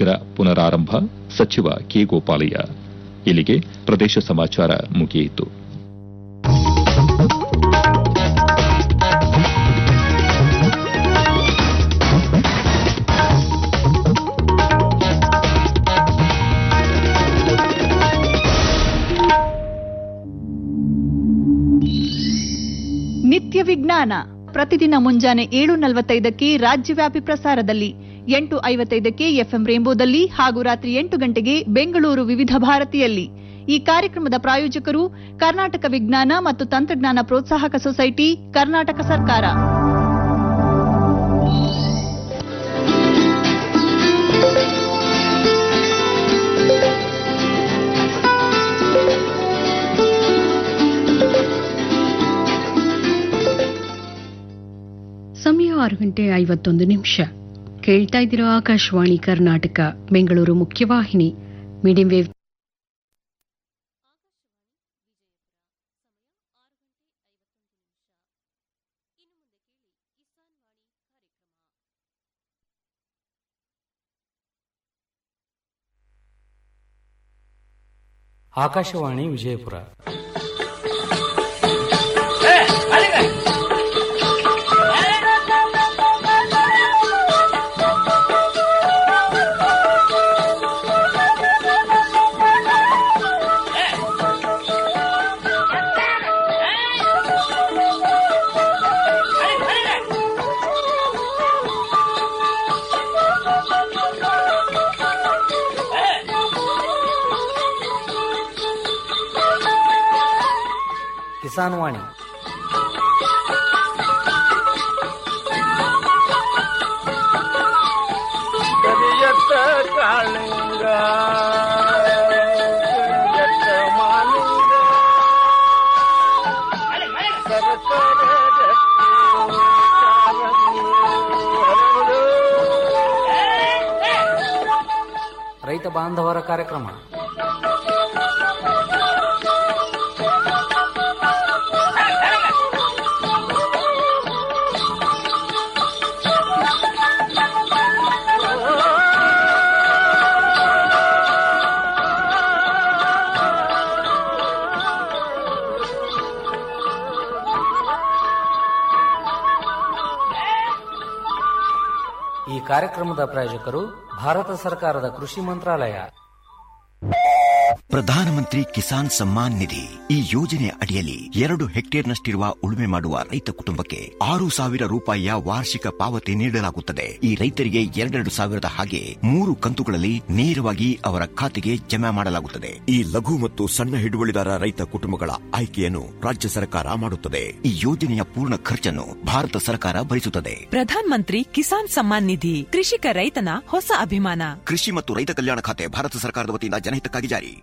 ಶೀಘ್ರ ಪುನರಾರಂಭ ಸಚಿವ ಕೆ ಗೋಪಾಲಯ್ಯ ಇಲ್ಲಿಗೆ ಪ್ರದೇಶ ಸಮಾಚಾರ ಮುಗಿಯಿತು ನಿತ್ಯ ವಿಜ್ಞಾನ ಪ್ರತಿದಿನ ಮುಂಜಾನೆ ಏಳು ನಲವತ್ತೈದಕ್ಕೆ ರಾಜ್ಯವ್ಯಾಪಿ ಪ್ರಸಾರದಲ್ಲಿ ಎಂಟು ಐವತ್ತೈದಕ್ಕೆ ಎಫ್ಎಂ ರೇಂಬೋದಲ್ಲಿ ಹಾಗೂ ರಾತ್ರಿ ಎಂಟು ಗಂಟೆಗೆ ಬೆಂಗಳೂರು ವಿವಿಧ ಭಾರತಿಯಲ್ಲಿ ಈ ಕಾರ್ಯಕ್ರಮದ ಪ್ರಾಯೋಜಕರು ಕರ್ನಾಟಕ ವಿಜ್ಞಾನ ಮತ್ತು ತಂತ್ರಜ್ಞಾನ ಪ್ರೋತ್ಸಾಹಕ ಸೊಸೈಟಿ ಕರ್ನಾಟಕ ಸರ್ಕಾರ ಸಮಯ ಆರು ಗಂಟೆ ಐವತ್ತೊಂದು ನಿಮಿಷ ಕೇಳ್ತಾ ಇದ್ದೀರಾ ಆಕಾಶವಾಣಿ ಕರ್ನಾಟಕ ಬೆಂಗಳೂರು ಮುಖ್ಯವಾಹಿನಿ ಮೀಡಿಯಂ ವೇವ್ ಆಕಾಶವಾಣಿ ವಿಜಯಪುರ ಕಿಸಾನ್ ವಾಣಿ ಕರಿಯತ್ತ ಕಾಳಿಂಗ ಕರಿಯತ್ತ ಮಾಲಿಂಗ ಸರಸರ ರಕ್ತಿ ಕಾರಂಗಿ ಹರಡು. ರೈತ ಬಾಂಧವರ ಕಾರ್ಯಕ್ರಮ ಈ ಕಾರ್ಯಕ್ರಮದ ಪ್ರಾಯೋಜಕರು ಭಾರತ ಸರ್ಕಾರದ ಕೃಷಿ ಮಂತ್ರಾಲಯ ಪ್ರಧಾನಮಂತ್ರಿ ಕಿಸಾನ್ ಸಮ್ಮಾನ್ ನಿಧಿ ಈ ಯೋಜನೆಯ ಅಡಿಯಲ್ಲಿ ಎರಡು ಹೆಕ್ಟೇರ್ನಷ್ಟಿರುವ ಉಳುಮೆ ಮಾಡುವ ರೈತ ಕುಟುಂಬಕ್ಕೆ ಆರು ಸಾವಿರ ರೂಪಾಯಿಯ ವಾರ್ಷಿಕ ಪಾವತಿ ನೀಡಲಾಗುತ್ತದೆ ಈ ರೈತರಿಗೆ ಎರಡೆರಡು ಸಾವಿರದ ಹಾಗೆ ಮೂರು ಕಂತುಗಳಲ್ಲಿ ನೇರವಾಗಿ ಅವರ ಖಾತೆಗೆ ಜಮಾ ಮಾಡಲಾಗುತ್ತದೆ ಈ ಲಘು ಮತ್ತು ಸಣ್ಣ ಹಿಡುವಳಿದಾರ ರೈತ ಕುಟುಂಬಗಳ ಆಯ್ಕೆಯನ್ನು ರಾಜ್ಯ ಸರ್ಕಾರ ಮಾಡುತ್ತದೆ ಈ ಯೋಜನೆಯ ಪೂರ್ಣ ಖರ್ಚನ್ನು ಭಾರತ ಸರ್ಕಾರ ಭರಿಸುತ್ತದೆ ಪ್ರಧಾನ್ ಮಂತ್ರಿ ಕಿಸಾನ್ ಸಮ್ಮಾನ್ ನಿಧಿ ಕೃಷಿಕ ರೈತನ ಹೊಸ ಅಭಿಮಾನ ಕೃಷಿ ಮತ್ತು ರೈತ ಕಲ್ಯಾಣ ಖಾತೆ ಭಾರತ ಸರ್ಕಾರದ ವತಿಯಿಂದ ಜನಹಿತಕ್ಕಾಗಿ ಜಾರಿ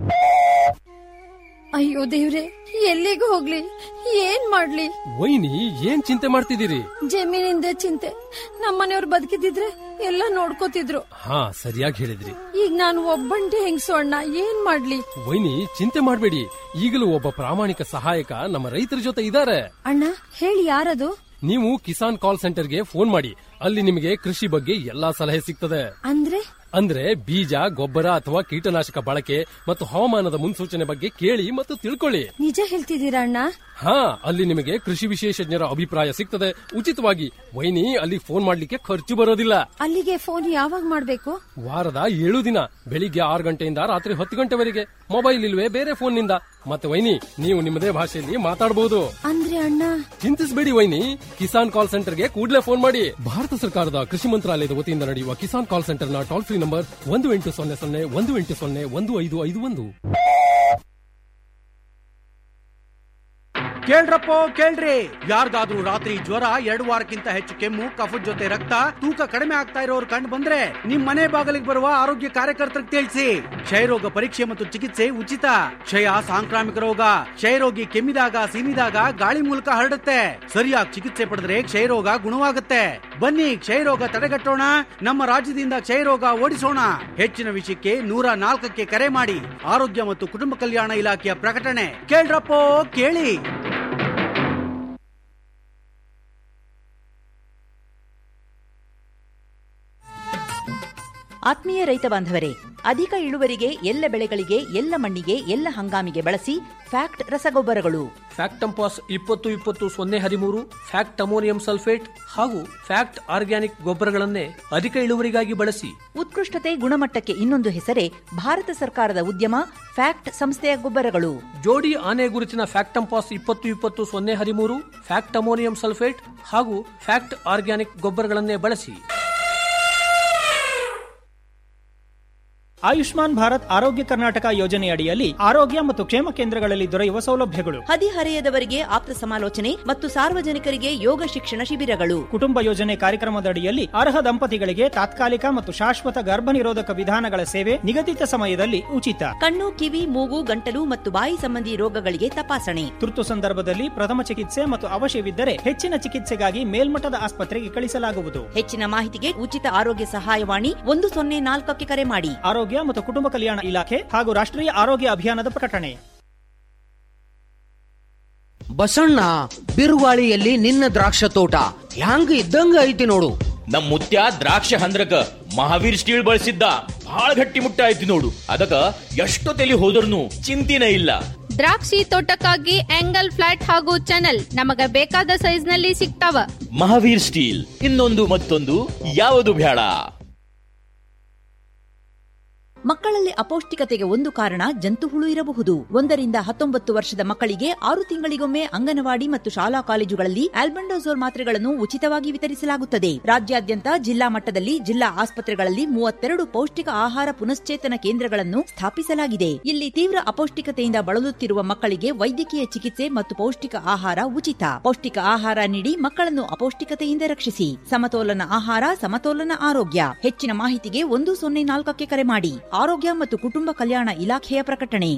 ಅಯ್ಯೋ ದೇವ್ರೆ ಎಲ್ಲಿಗೆ ಹೋಗ್ಲಿ ಏನ್ ಮಾಡ್ಲಿ ವೈನಿ ಏನ್ ಚಿಂತೆ ಮಾಡ್ತಿದ್ದೀರಿ ಜಮೀನಿಂದ ಚಿಂತೆ ನಮ್ಮನೆಯವ್ರು ಬದುಕಿದಿದ್ರೆ ಎಲ್ಲ ನೋಡ್ಕೋತಿದ್ರು ಹಾ ಸರಿಯಾಗಿ ಹೇಳಿದ್ರಿ ಈಗ ನಾನು ಒಬ್ಬಂಟಿ ಹೆಂಗ್ಸು ಅಣ್ಣ ಏನ್ ಮಾಡ್ಲಿ ವೈನಿ ಚಿಂತೆ ಮಾಡ್ಬೇಡಿ ಈಗಲೂ ಒಬ್ಬ ಪ್ರಾಮಾಣಿಕ ಸಹಾಯಕ ನಮ್ಮ ರೈತರ ಜೊತೆ ಇದ್ದಾರೆ ಅಣ್ಣ ಹೇಳಿ ಯಾರದು ನೀವು ಕಿಸಾನ್ ಕಾಲ್ ಸೆಂಟರ್ಗೆ ಫೋನ್ ಮಾಡಿ ಅಲ್ಲಿ ನಿಮಗೆ ಕೃಷಿ ಬಗ್ಗೆ ಎಲ್ಲಾ ಸಲಹೆ ಸಿಗ್ತದೆ ಅಂದ್ರೆ ಅಂದ್ರೆ ಬೀಜ ಗೊಬ್ಬರ ಅಥವಾ ಕೀಟನಾಶಕ ಬಳಕೆ ಮತ್ತು ಹವಾಮಾನದ ಮುನ್ಸೂಚನೆ ಬಗ್ಗೆ ಕೇಳಿ ಮತ್ತು ತಿಳ್ಕೊಳ್ಳಿ ನಿಜ ಹೇಳ್ತಿದ್ದೀರಾ ಅಣ್ಣ ಹಾ ಅಲ್ಲಿ ನಿಮಗೆ ಕೃಷಿ ವಿಶೇಷಜ್ಞರ ಅಭಿಪ್ರಾಯ ಸಿಗ್ತದೆ ಉಚಿತವಾಗಿ ವೈನಿ ಅಲ್ಲಿ ಫೋನ್ ಮಾಡ್ಲಿಕ್ಕೆ ಖರ್ಚು ಬರೋದಿಲ್ಲ ಅಲ್ಲಿಗೆ ಫೋನ್ ಯಾವಾಗ ಮಾಡ್ಬೇಕು ವಾರದ ಏಳು ದಿನ ಬೆಳಿಗ್ಗೆ ಆರು ಗಂಟೆಯಿಂದ ರಾತ್ರಿ ಹತ್ತು ಗಂಟೆವರೆಗೆ ಮೊಬೈಲ್ ಇಲ್ವೇ ಬೇರೆ ಫೋನ್ ನಿಂದ ಮತ್ತೆ ವೈನಿ ನೀವು ನಿಮ್ಮದೇ ಭಾಷೆಯಲ್ಲಿ ಮಾತಾಡಬಹುದು ಅಂದ್ರೆ ಅಣ್ಣ ಚಿಂತಿಸಬೇಡಿ ವೈನಿ ಕಿಸಾನ್ ಕಾಲ್ ಸೆಂಟರ್ಗೆ ಕೂಡಲೇ ಫೋನ್ ಮಾಡಿ ಭಾರತ ಸರ್ಕಾರದ ಕೃಷಿ ಮಂತ್ರಾಲಯದ ವತಿಯಿಂದ ನಡೆಯುವ ಕಿಸಾನ್ ಕಾಲ್ ಸೆಂಟರ್ನ ಟೋಲ್ ಫ್ರೀ ನಂಬರ್ ಒಂದು ಎಂಟು ಸೊನ್ನೆ ಸೊನ್ನೆ ಒಂದು ಎಂಟು ಸೊನ್ನೆ ಒಂದು ಐದು ಐದು ಒಂದು ಕೇಳ್ರಪ್ಪೋ ಕೇಳ್ರಿ ಯಾರಿಗಾದ್ರೂ ರಾತ್ರಿ ಜ್ವರ ಎರಡು ವಾರಕ್ಕಿಂತ ಹೆಚ್ಚು ಕೆಮ್ಮು ಕಫದ ಜೊತೆ ರಕ್ತ ತೂಕ ಕಡಿಮೆ ಆಗ್ತಾ ಇರೋರು ಕಂಡು ಬಂದ್ರೆ ನಿಮ್ ಮನೆ ಬಾಗಿಲಿಗೆ ಬರುವ ಆರೋಗ್ಯ ಕಾರ್ಯಕರ್ತರಿಗೆ ತಿಳಿಸಿ ಕ್ಷಯರೋಗ ಪರೀಕ್ಷೆ ಮತ್ತು ಚಿಕಿತ್ಸೆ ಉಚಿತ ಕ್ಷಯ ಸಾಂಕ್ರಾಮಿಕ ರೋಗ ಕ್ಷಯರೋಗಿ ಕೆಮ್ಮಿದಾಗ ಸೀನಿದಾಗ ಗಾಳಿ ಮೂಲಕ ಹರಡುತ್ತೆ ಸರಿಯಾಗಿ ಚಿಕಿತ್ಸೆ ಪಡೆದ್ರೆ ಕ್ಷಯರೋಗ ಗುಣವಾಗುತ್ತೆ ಬನ್ನಿ ಕ್ಷಯರೋಗ ತಡೆಗಟ್ಟೋಣ ನಮ್ಮ ರಾಜ್ಯದಿಂದ ಕ್ಷಯರೋಗ ಓಡಿಸೋಣ ಹೆಚ್ಚಿನ ವಿಷಯಕ್ಕೆ ನೂರ ನಾಲ್ಕಕ್ಕೆ ಕರೆ ಮಾಡಿ ಆರೋಗ್ಯ ಮತ್ತು ಕುಟುಂಬ ಕಲ್ಯಾಣ ಇಲಾಖೆಯ ಪ್ರಕಟಣೆ ಕೇಳ್ರಪ್ಪೋ ಕೇಳಿ ಆತ್ಮೀಯ ರೈತ ಬಾಂಧವರೇ ಅಧಿಕ ಇಳುವರಿಗೆ ಎಲ್ಲ ಬೆಳೆಗಳಿಗೆ ಎಲ್ಲ ಮಣ್ಣಿಗೆ ಎಲ್ಲ ಹಂಗಾಮಿಗೆ ಬಳಸಿ ಫ್ಯಾಕ್ಟ್ ರಸಗೊಬ್ಬರಗಳು ಫ್ಯಾಕ್ಟಂಪಾಸ್ ಇಪ್ಪತ್ತು ಇಪ್ಪತ್ತು ಸೊನ್ನೆ ಹದಿಮೂರು ಫ್ಯಾಕ್ಟ್ ಅಮೋನಿಯಂ ಸಲ್ಫೇಟ್ ಹಾಗೂ ಫ್ಯಾಕ್ಟ್ ಆರ್ಗ್ಯಾನಿಕ್ ಗೊಬ್ಬರಗಳನ್ನೇ ಅಧಿಕ ಇಳುವರಿಗಾಗಿ ಬಳಸಿ ಉತ್ಕೃಷ್ಟತೆ ಗುಣಮಟ್ಟಕ್ಕೆ ಇನ್ನೊಂದು ಹೆಸರೇ ಭಾರತ ಸರ್ಕಾರದ ಉದ್ಯಮ ಫ್ಯಾಕ್ಟ್ ಸಂಸ್ಥೆಯ ಗೊಬ್ಬರಗಳು ಜೋಡಿ ಆನೆ ಗುರುತಿನ ಫ್ಯಾಕ್ಟಂಪಾಸ್ ಇಪ್ಪತ್ತು ಇಪ್ಪತ್ತು ಸೊನ್ನೆ ಹದಿಮೂರು ಫ್ಯಾಕ್ಟ್ ಅಮೋನಿಯಂ ಸಲ್ಫೇಟ್ ಹಾಗೂ ಫ್ಯಾಕ್ಟ್ ಆರ್ಗ್ಯಾನಿಕ್ ಗೊಬ್ಬರಗಳನ್ನೇ ಬಳಸಿ ಆಯುಷ್ಮಾನ್ ಭಾರತ್ ಆರೋಗ್ಯ ಕರ್ನಾಟಕ ಯೋಜನೆಯಡಿಯಲ್ಲಿ ಆರೋಗ್ಯ ಮತ್ತು ಕ್ಷೇಮ ಕೇಂದ್ರಗಳಲ್ಲಿ ದೊರೆಯುವ ಸೌಲಭ್ಯಗಳು ಹದಿಹರೆಯದವರಿಗೆ ಆಪ್ತ ಸಮಾಲೋಚನೆ ಮತ್ತು ಸಾರ್ವಜನಿಕರಿಗೆ ಯೋಗ ಶಿಕ್ಷಣ ಶಿಬಿರಗಳು ಕುಟುಂಬ ಯೋಜನೆ ಕಾರ್ಯಕ್ರಮದಡಿಯಲ್ಲಿ ಅರ್ಹ ದಂಪತಿಗಳಿಗೆ ತಾತ್ಕಾಲಿಕ ಮತ್ತು ಶಾಶ್ವತ ಗರ್ಭನಿರೋಧಕ ವಿಧಾನಗಳ ಸೇವೆ ನಿಗದಿತ ಸಮಯದಲ್ಲಿ ಉಚಿತ ಕಣ್ಣು ಕಿವಿ ಮೂಗು ಗಂಟಲು ಮತ್ತು ಬಾಯಿ ಸಂಬಂಧಿ ರೋಗಗಳಿಗೆ ತಪಾಸಣೆ ತುರ್ತು ಸಂದರ್ಭದಲ್ಲಿ ಪ್ರಥಮ ಚಿಕಿತ್ಸೆ ಮತ್ತು ಅವಶ್ಯವಿದ್ದರೆ ಹೆಚ್ಚಿನ ಚಿಕಿತ್ಸೆಗಾಗಿ ಮೇಲ್ಮಟ್ಟದ ಆಸ್ಪತ್ರೆಗೆ ಕಳಿಸಲಾಗುವುದು ಹೆಚ್ಚಿನ ಮಾಹಿತಿಗೆ ಉಚಿತ ಆರೋಗ್ಯ ಸಹಾಯವಾಣಿ ಒಂದು ಸೊನ್ನೆ ನಾಲ್ಕಕ್ಕೆ ಕರೆ ಮಾಡಿ ಆರೋಗ್ಯ ಮತ್ತು ಕುಟುಂಬ ಕಲ್ಯಾಣ ಇಲಾಖೆ ಹಾಗೂ ರಾಷ್ಟ್ರೀಯ ಆರೋಗ್ಯ ಅಭಿಯಾನದ ಪ್ರಕಟಣೆ ಬಸಣ್ಣ ಬಿರುಗಾಳಿಯಲ್ಲಿ ನಿನ್ನ ದ್ರಾಕ್ಷ ತೋಟ ಹ್ಯಾಂಗ ಇದ್ದಂಗ ಐತಿ ನೋಡು ನಮ್ ಮುತ್ಯ ದ್ರಾಕ್ಷ ಹಂದ್ರಕ ಮಹಾವೀರ್ ಸ್ಟೀಲ್ ಬಳಸಿದ್ದ ಬಹಳ ಗಟ್ಟಿ ಮುಟ್ಟ ಐತಿ ನೋಡು ಅದಕ್ಕ ಎಷ್ಟು ತಲಿ ಹೋದ್ರೂ ಚಿಂತಿನ ಇಲ್ಲ ದ್ರಾಕ್ಷಿ ತೋಟಕ್ಕಾಗಿ ಆಂಗಲ್ ಫ್ಲಾಟ್ ಹಾಗೂ ಚಾನಲ್ ನಮಗ ಬೇಕಾದ ಸೈಜ್ ನಲ್ಲಿ ಸಿಗ್ತಾವ ಮಹಾವೀರ್ ಸ್ಟೀಲ್ ಇನ್ನೊಂದು ಮತ್ತೊಂದು ಯಾವುದು ಬೇಡ ಮಕ್ಕಳಲ್ಲಿ ಅಪೌಷ್ಟಿಕತೆಗೆ ಒಂದು ಕಾರಣ ಜಂತು ಹುಳು ಇರಬಹುದು ಒಂದರಿಂದ ಹತ್ತೊಂಬತ್ತು ವರ್ಷದ ಮಕ್ಕಳಿಗೆ ಆರು ತಿಂಗಳಿಗೊಮ್ಮೆ ಅಂಗನವಾಡಿ ಮತ್ತು ಶಾಲಾ ಕಾಲೇಜುಗಳಲ್ಲಿ ಆಲ್ಬೆಂಡೋಸೋಲ್ ಮಾತ್ರೆಗಳನ್ನು ಉಚಿತವಾಗಿ ವಿತರಿಸಲಾಗುತ್ತದೆ ರಾಜ್ಯಾದ್ಯಂತ ಜಿಲ್ಲಾ ಮಟ್ಟದಲ್ಲಿ ಜಿಲ್ಲಾ ಆಸ್ಪತ್ರೆಗಳಲ್ಲಿ ಮೂವತ್ತೆರಡು ಪೌಷ್ಟಿಕ ಆಹಾರ ಪುನಶ್ಚೇತನ ಕೇಂದ್ರಗಳನ್ನು ಸ್ಥಾಪಿಸಲಾಗಿದೆ ಇಲ್ಲಿ ತೀವ್ರ ಅಪೌಷ್ಟಿಕತೆಯಿಂದ ಬಳಲುತ್ತಿರುವ ಮಕ್ಕಳಿಗೆ ವೈದ್ಯಕೀಯ ಚಿಕಿತ್ಸೆ ಮತ್ತು ಪೌಷ್ಟಿಕ ಆಹಾರ ಉಚಿತ ಪೌಷ್ಟಿಕ ಆಹಾರ ನೀಡಿ ಮಕ್ಕಳನ್ನು ಅಪೌಷ್ಟಿಕತೆಯಿಂದ ರಕ್ಷಿಸಿ ಸಮತೋಲನ ಆಹಾರ ಸಮತೋಲನ ಆರೋಗ್ಯ ಹೆಚ್ಚಿನ ಮಾಹಿತಿಗೆ ಒಂದು ಸೊನ್ನೆ ನಾಲ್ಕಕ್ಕೆ ಕರೆ ಮಾಡಿ ಆರೋಗ್ಯ ಮತ್ತು ಕುಟುಂಬ ಕಲ್ಯಾಣ ಇಲಾಖೆಯ ಪ್ರಕಟಣೆ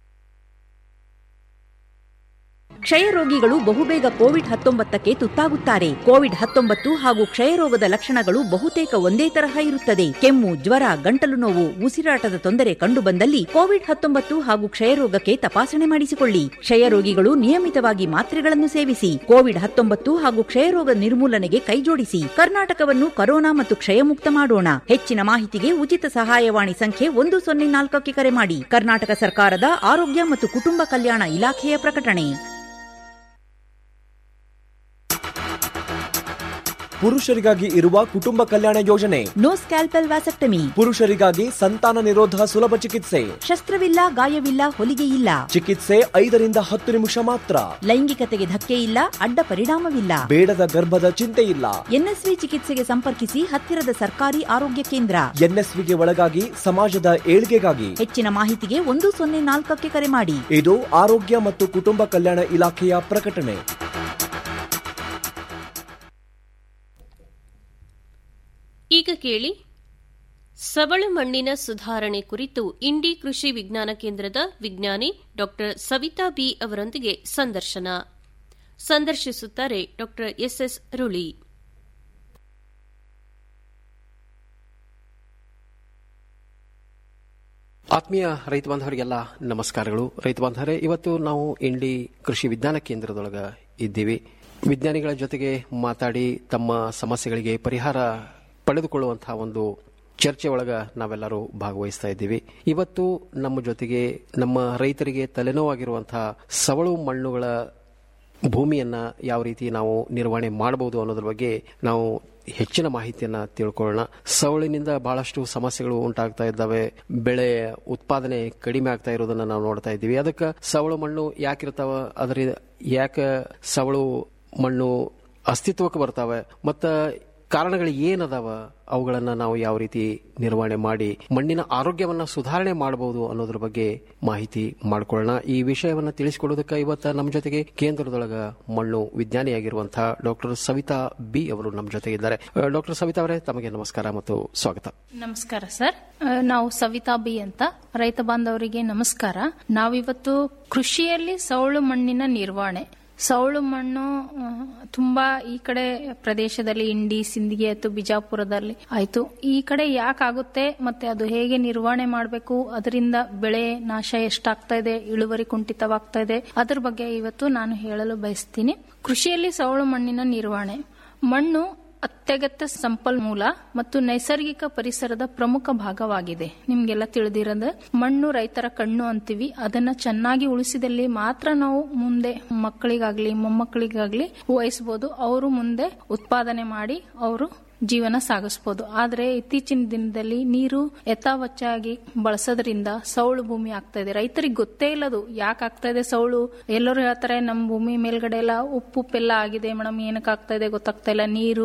ಕ್ಷಯ ರೋಗಿಗಳು ಬಹುಬೇಗ ಕೋವಿಡ್ ಹತ್ತೊಂಬತ್ತಕ್ಕೆ ತುತ್ತಾಗುತ್ತಾರೆ ಕೋವಿಡ್ ಹತ್ತೊಂಬತ್ತು ಹಾಗೂ ಕ್ಷಯರೋಗದ ಲಕ್ಷಣಗಳು ಬಹುತೇಕ ಒಂದೇ ತರಹ ಇರುತ್ತದೆ ಕೆಮ್ಮು ಜ್ವರ ಗಂಟಲು ನೋವು ಉಸಿರಾಟದ ತೊಂದರೆ ಕಂಡುಬಂದಲ್ಲಿ ಕೋವಿಡ್ ಹತ್ತೊಂಬತ್ತು ಹಾಗೂ ಕ್ಷಯರೋಗಕ್ಕೆ ತಪಾಸಣೆ ಮಾಡಿಸಿಕೊಳ್ಳಿ ಕ್ಷಯ ರೋಗಿಗಳು ನಿಯಮಿತವಾಗಿ ಮಾತ್ರೆಗಳನ್ನು ಸೇವಿಸಿ ಕೋವಿಡ್ ಹತ್ತೊಂಬತ್ತು ಹಾಗೂ ಕ್ಷಯರೋಗ ನಿರ್ಮೂಲನೆಗೆ ಕೈಜೋಡಿಸಿ ಕರ್ನಾಟಕವನ್ನು ಕರೋನಾ ಮತ್ತು ಕ್ಷಯಮುಕ್ತ ಮಾಡೋಣ ಹೆಚ್ಚಿನ ಮಾಹಿತಿಗೆ ಉಚಿತ ಸಹಾಯವಾಣಿ ಸಂಖ್ಯೆ ಒಂದು ಸೊನ್ನೆ ನಾಲ್ಕಕ್ಕೆ ಕರೆ ಮಾಡಿ ಕರ್ನಾಟಕ ಸರ್ಕಾರದ ಆರೋಗ್ಯ ಮತ್ತು ಕುಟುಂಬ ಕಲ್ಯಾಣ ಇಲಾಖೆಯ ಪ್ರಕಟಣೆ ಪುರುಷರಿಗಾಗಿ ಇರುವ ಕುಟುಂಬ ಕಲ್ಯಾಣ ಯೋಜನೆ ನೋ ಸ್ಕ್ಯಾಲ್ಪೆಲ್ ವ್ಯಾಸೆಕ್ಟಮಿ ಪುರುಷರಿಗಾಗಿ ಸಂತಾನ ನಿರೋಧ ಸುಲಭ ಚಿಕಿತ್ಸೆ ಶಸ್ತ್ರವಿಲ್ಲ ಗಾಯವಿಲ್ಲ ಹೊಲಿಗೆ ಇಲ್ಲ ಚಿಕಿತ್ಸೆ ಐದರಿಂದ ಹತ್ತು ನಿಮಿಷ ಮಾತ್ರ ಲೈಂಗಿಕತೆಗೆ ಧಕ್ಕೆ ಇಲ್ಲ ಅಡ್ಡ ಪರಿಣಾಮವಿಲ್ಲ ಬೇಡದ ಗರ್ಭದ ಚಿಂತೆ ಇಲ್ಲ ಎನ್ಎಸ್ವಿ ಚಿಕಿತ್ಸೆಗೆ ಸಂಪರ್ಕಿಸಿ ಹತ್ತಿರದ ಸರ್ಕಾರಿ ಆರೋಗ್ಯ ಕೇಂದ್ರ ಎನ್ಎಸ್ವಿಗೆ ಒಳಗಾಗಿ ಸಮಾಜದ ಏಳ್ಗೆಗಾಗಿ ಹೆಚ್ಚಿನ ಮಾಹಿತಿಗೆ ಒಂದು ಸೊನ್ನೆ ನಾಲ್ಕಕ್ಕೆ ಕರೆ ಮಾಡಿ ಇದು ಆರೋಗ್ಯ ಮತ್ತು ಕುಟುಂಬ ಕಲ್ಯಾಣ ಇಲಾಖೆಯ ಪ್ರಕಟಣೆ ಈಗ ಕೇಳಿ ಸವಳು ಮಣ್ಣಿನ ಸುಧಾರಣೆ ಕುರಿತು ಇಂಡಿ ಕೃಷಿ ವಿಜ್ಞಾನ ಕೇಂದ್ರದ ವಿಜ್ಞಾನಿ ಡಾ ಸವಿತಾ ಬಿ ಅವರೊಂದಿಗೆ ಸಂದರ್ಶನ ಸಂದರ್ಶಿಸುತ್ತಾರೆ ಡಾ ಎಸ್ಎಸ್ ರುಳಿ ಆತ್ಮೀಯ ರೈತ ಬಾಂಧವರಿಗೆಲ್ಲ ನಮಸ್ಕಾರಗಳು ರೈತ ಬಾಂಧವರೇ ಇವತ್ತು ನಾವು ಇಂಡಿ ಕೃಷಿ ವಿಜ್ಞಾನ ಕೇಂದ್ರದೊಳಗ ಇದ್ದೀವಿ ವಿಜ್ಞಾನಿಗಳ ಜೊತೆಗೆ ಮಾತಾಡಿ ತಮ್ಮ ಸಮಸ್ಯೆಗಳಿಗೆ ಪರಿಹಾರ ಪಡೆದುಕೊಳ್ಳುವಂತಹ ಒಂದು ಚರ್ಚೆ ಒಳಗ ನಾವೆಲ್ಲರೂ ಭಾಗವಹಿಸ್ತಾ ಇದ್ದೀವಿ ಇವತ್ತು ನಮ್ಮ ಜೊತೆಗೆ ನಮ್ಮ ರೈತರಿಗೆ ತಲೆನೋವಾಗಿರುವಂತಹ ಸವಳು ಮಣ್ಣುಗಳ ಭೂಮಿಯನ್ನ ಯಾವ ರೀತಿ ನಾವು ನಿರ್ವಹಣೆ ಮಾಡಬಹುದು ಅನ್ನೋದ್ರ ಬಗ್ಗೆ ನಾವು ಹೆಚ್ಚಿನ ಮಾಹಿತಿಯನ್ನ ತಿಳ್ಕೊಳ್ಳೋಣ ಸವಳಿನಿಂದ ಬಹಳಷ್ಟು ಸಮಸ್ಯೆಗಳು ಉಂಟಾಗ್ತಾ ಇದ್ದಾವೆ ಬೆಳೆ ಉತ್ಪಾದನೆ ಕಡಿಮೆ ಆಗ್ತಾ ಇರೋದನ್ನ ನಾವು ನೋಡ್ತಾ ಇದ್ದೀವಿ ಅದಕ್ಕೆ ಸವಳು ಮಣ್ಣು ಯಾಕಿರ್ತಾವ ಅದರ ಯಾಕೆ ಸವಳು ಮಣ್ಣು ಅಸ್ತಿತ್ವಕ್ಕೆ ಬರ್ತಾವೆ ಮತ್ತ ಕಾರಣಗಳು ಏನದಾವ ಅವುಗಳನ್ನ ನಾವು ಯಾವ ರೀತಿ ನಿರ್ವಹಣೆ ಮಾಡಿ ಮಣ್ಣಿನ ಆರೋಗ್ಯವನ್ನ ಸುಧಾರಣೆ ಮಾಡಬಹುದು ಅನ್ನೋದ್ರ ಬಗ್ಗೆ ಮಾಹಿತಿ ಮಾಡ್ಕೊಳ್ಳೋಣ ಈ ವಿಷಯವನ್ನ ತಿಳಿಸಿಕೊಡೋದಕ್ಕೆ ಇವತ್ತ ನಮ್ಮ ಜೊತೆಗೆ ಕೇಂದ್ರದೊಳಗ ಮಣ್ಣು ವಿಜ್ಞಾನಿಯಾಗಿರುವಂತಹ ಡಾಕ್ಟರ್ ಸವಿತಾ ಬಿ ಅವರು ನಮ್ಮ ಜೊತೆಗೆ ಇದ್ದಾರೆ ಡಾಕ್ಟರ್ ಸವಿತಾ ಅವರೇ ತಮಗೆ ನಮಸ್ಕಾರ ಮತ್ತು ಸ್ವಾಗತ ನಮಸ್ಕಾರ ಸರ್ ನಾವು ಸವಿತಾ ಬಿ ಅಂತ ರೈತ ಬಾಂಧವರಿಗೆ ನಮಸ್ಕಾರ ನಾವಿವತ್ತು ಕೃಷಿಯಲ್ಲಿ ಸೌಳು ಮಣ್ಣಿನ ನಿರ್ವಹಣೆ ಸೌಳು ಮಣ್ಣು ತುಂಬಾ ಈ ಕಡೆ ಪ್ರದೇಶದಲ್ಲಿ ಇಂಡಿ ಸಿಂದಗಿ ಆಯ್ತು ಬಿಜಾಪುರದಲ್ಲಿ ಆಯ್ತು ಈ ಕಡೆ ಯಾಕಾಗುತ್ತೆ ಮತ್ತೆ ಅದು ಹೇಗೆ ನಿರ್ವಹಣೆ ಮಾಡಬೇಕು ಅದರಿಂದ ಬೆಳೆ ನಾಶ ಎಷ್ಟಾಗ್ತಾ ಇದೆ ಇಳುವರಿ ಕುಂಠಿತವಾಗ್ತಾ ಇದೆ ಅದ್ರ ಬಗ್ಗೆ ಇವತ್ತು ನಾನು ಹೇಳಲು ಬಯಸ್ತೀನಿ ಕೃಷಿಯಲ್ಲಿ ಸೌಳು ಮಣ್ಣಿನ ನಿರ್ವಹಣೆ ಮಣ್ಣು ಅತ್ಯಗತ್ಯ ಸಂಪನ್ಮೂಲ ಮತ್ತು ನೈಸರ್ಗಿಕ ಪರಿಸರದ ಪ್ರಮುಖ ಭಾಗವಾಗಿದೆ ನಿಮ್ಗೆಲ್ಲ ತಿಳಿದಿರೋದು ಮಣ್ಣು ರೈತರ ಕಣ್ಣು ಅಂತೀವಿ ಅದನ್ನ ಚೆನ್ನಾಗಿ ಉಳಿಸಿದಲ್ಲಿ ಮಾತ್ರ ನಾವು ಮುಂದೆ ಮಕ್ಕಳಿಗಾಗ್ಲಿ ಮೊಮ್ಮಕ್ಕಳಿಗಾಗ್ಲಿ ವಹಿಸಬಹುದು ಅವರು ಮುಂದೆ ಉತ್ಪಾದನೆ ಮಾಡಿ ಅವರು ಜೀವನ ಸಾಗಿಸಬಹುದು ಆದ್ರೆ ಇತ್ತೀಚಿನ ದಿನದಲ್ಲಿ ನೀರು ಯಥಾವಚ್ಚಾಗಿ ಬಳಸೋದ್ರಿಂದ ಸೌಳು ಭೂಮಿ ಆಗ್ತಾ ಇದೆ ರೈತರಿಗೆ ಗೊತ್ತೇ ಇಲ್ಲದು ಯಾಕೆ ಆಗ್ತಾ ಇದೆ ಸೌಳು ಎಲ್ಲರೂ ಹೇಳ್ತಾರೆ ನಮ್ಮ ಭೂಮಿ ಮೇಲ್ಗಡೆ ಎಲ್ಲ ಉಪ್ಪು ಉಪ್ಪೆಲ್ಲ ಆಗಿದೆ ಮೇಡಮ್ ಏನಕ್ಕೆ ಆಗ್ತಾ ಇದೆ ಗೊತ್ತಾಗ್ತಾ ಇಲ್ಲ ನೀರು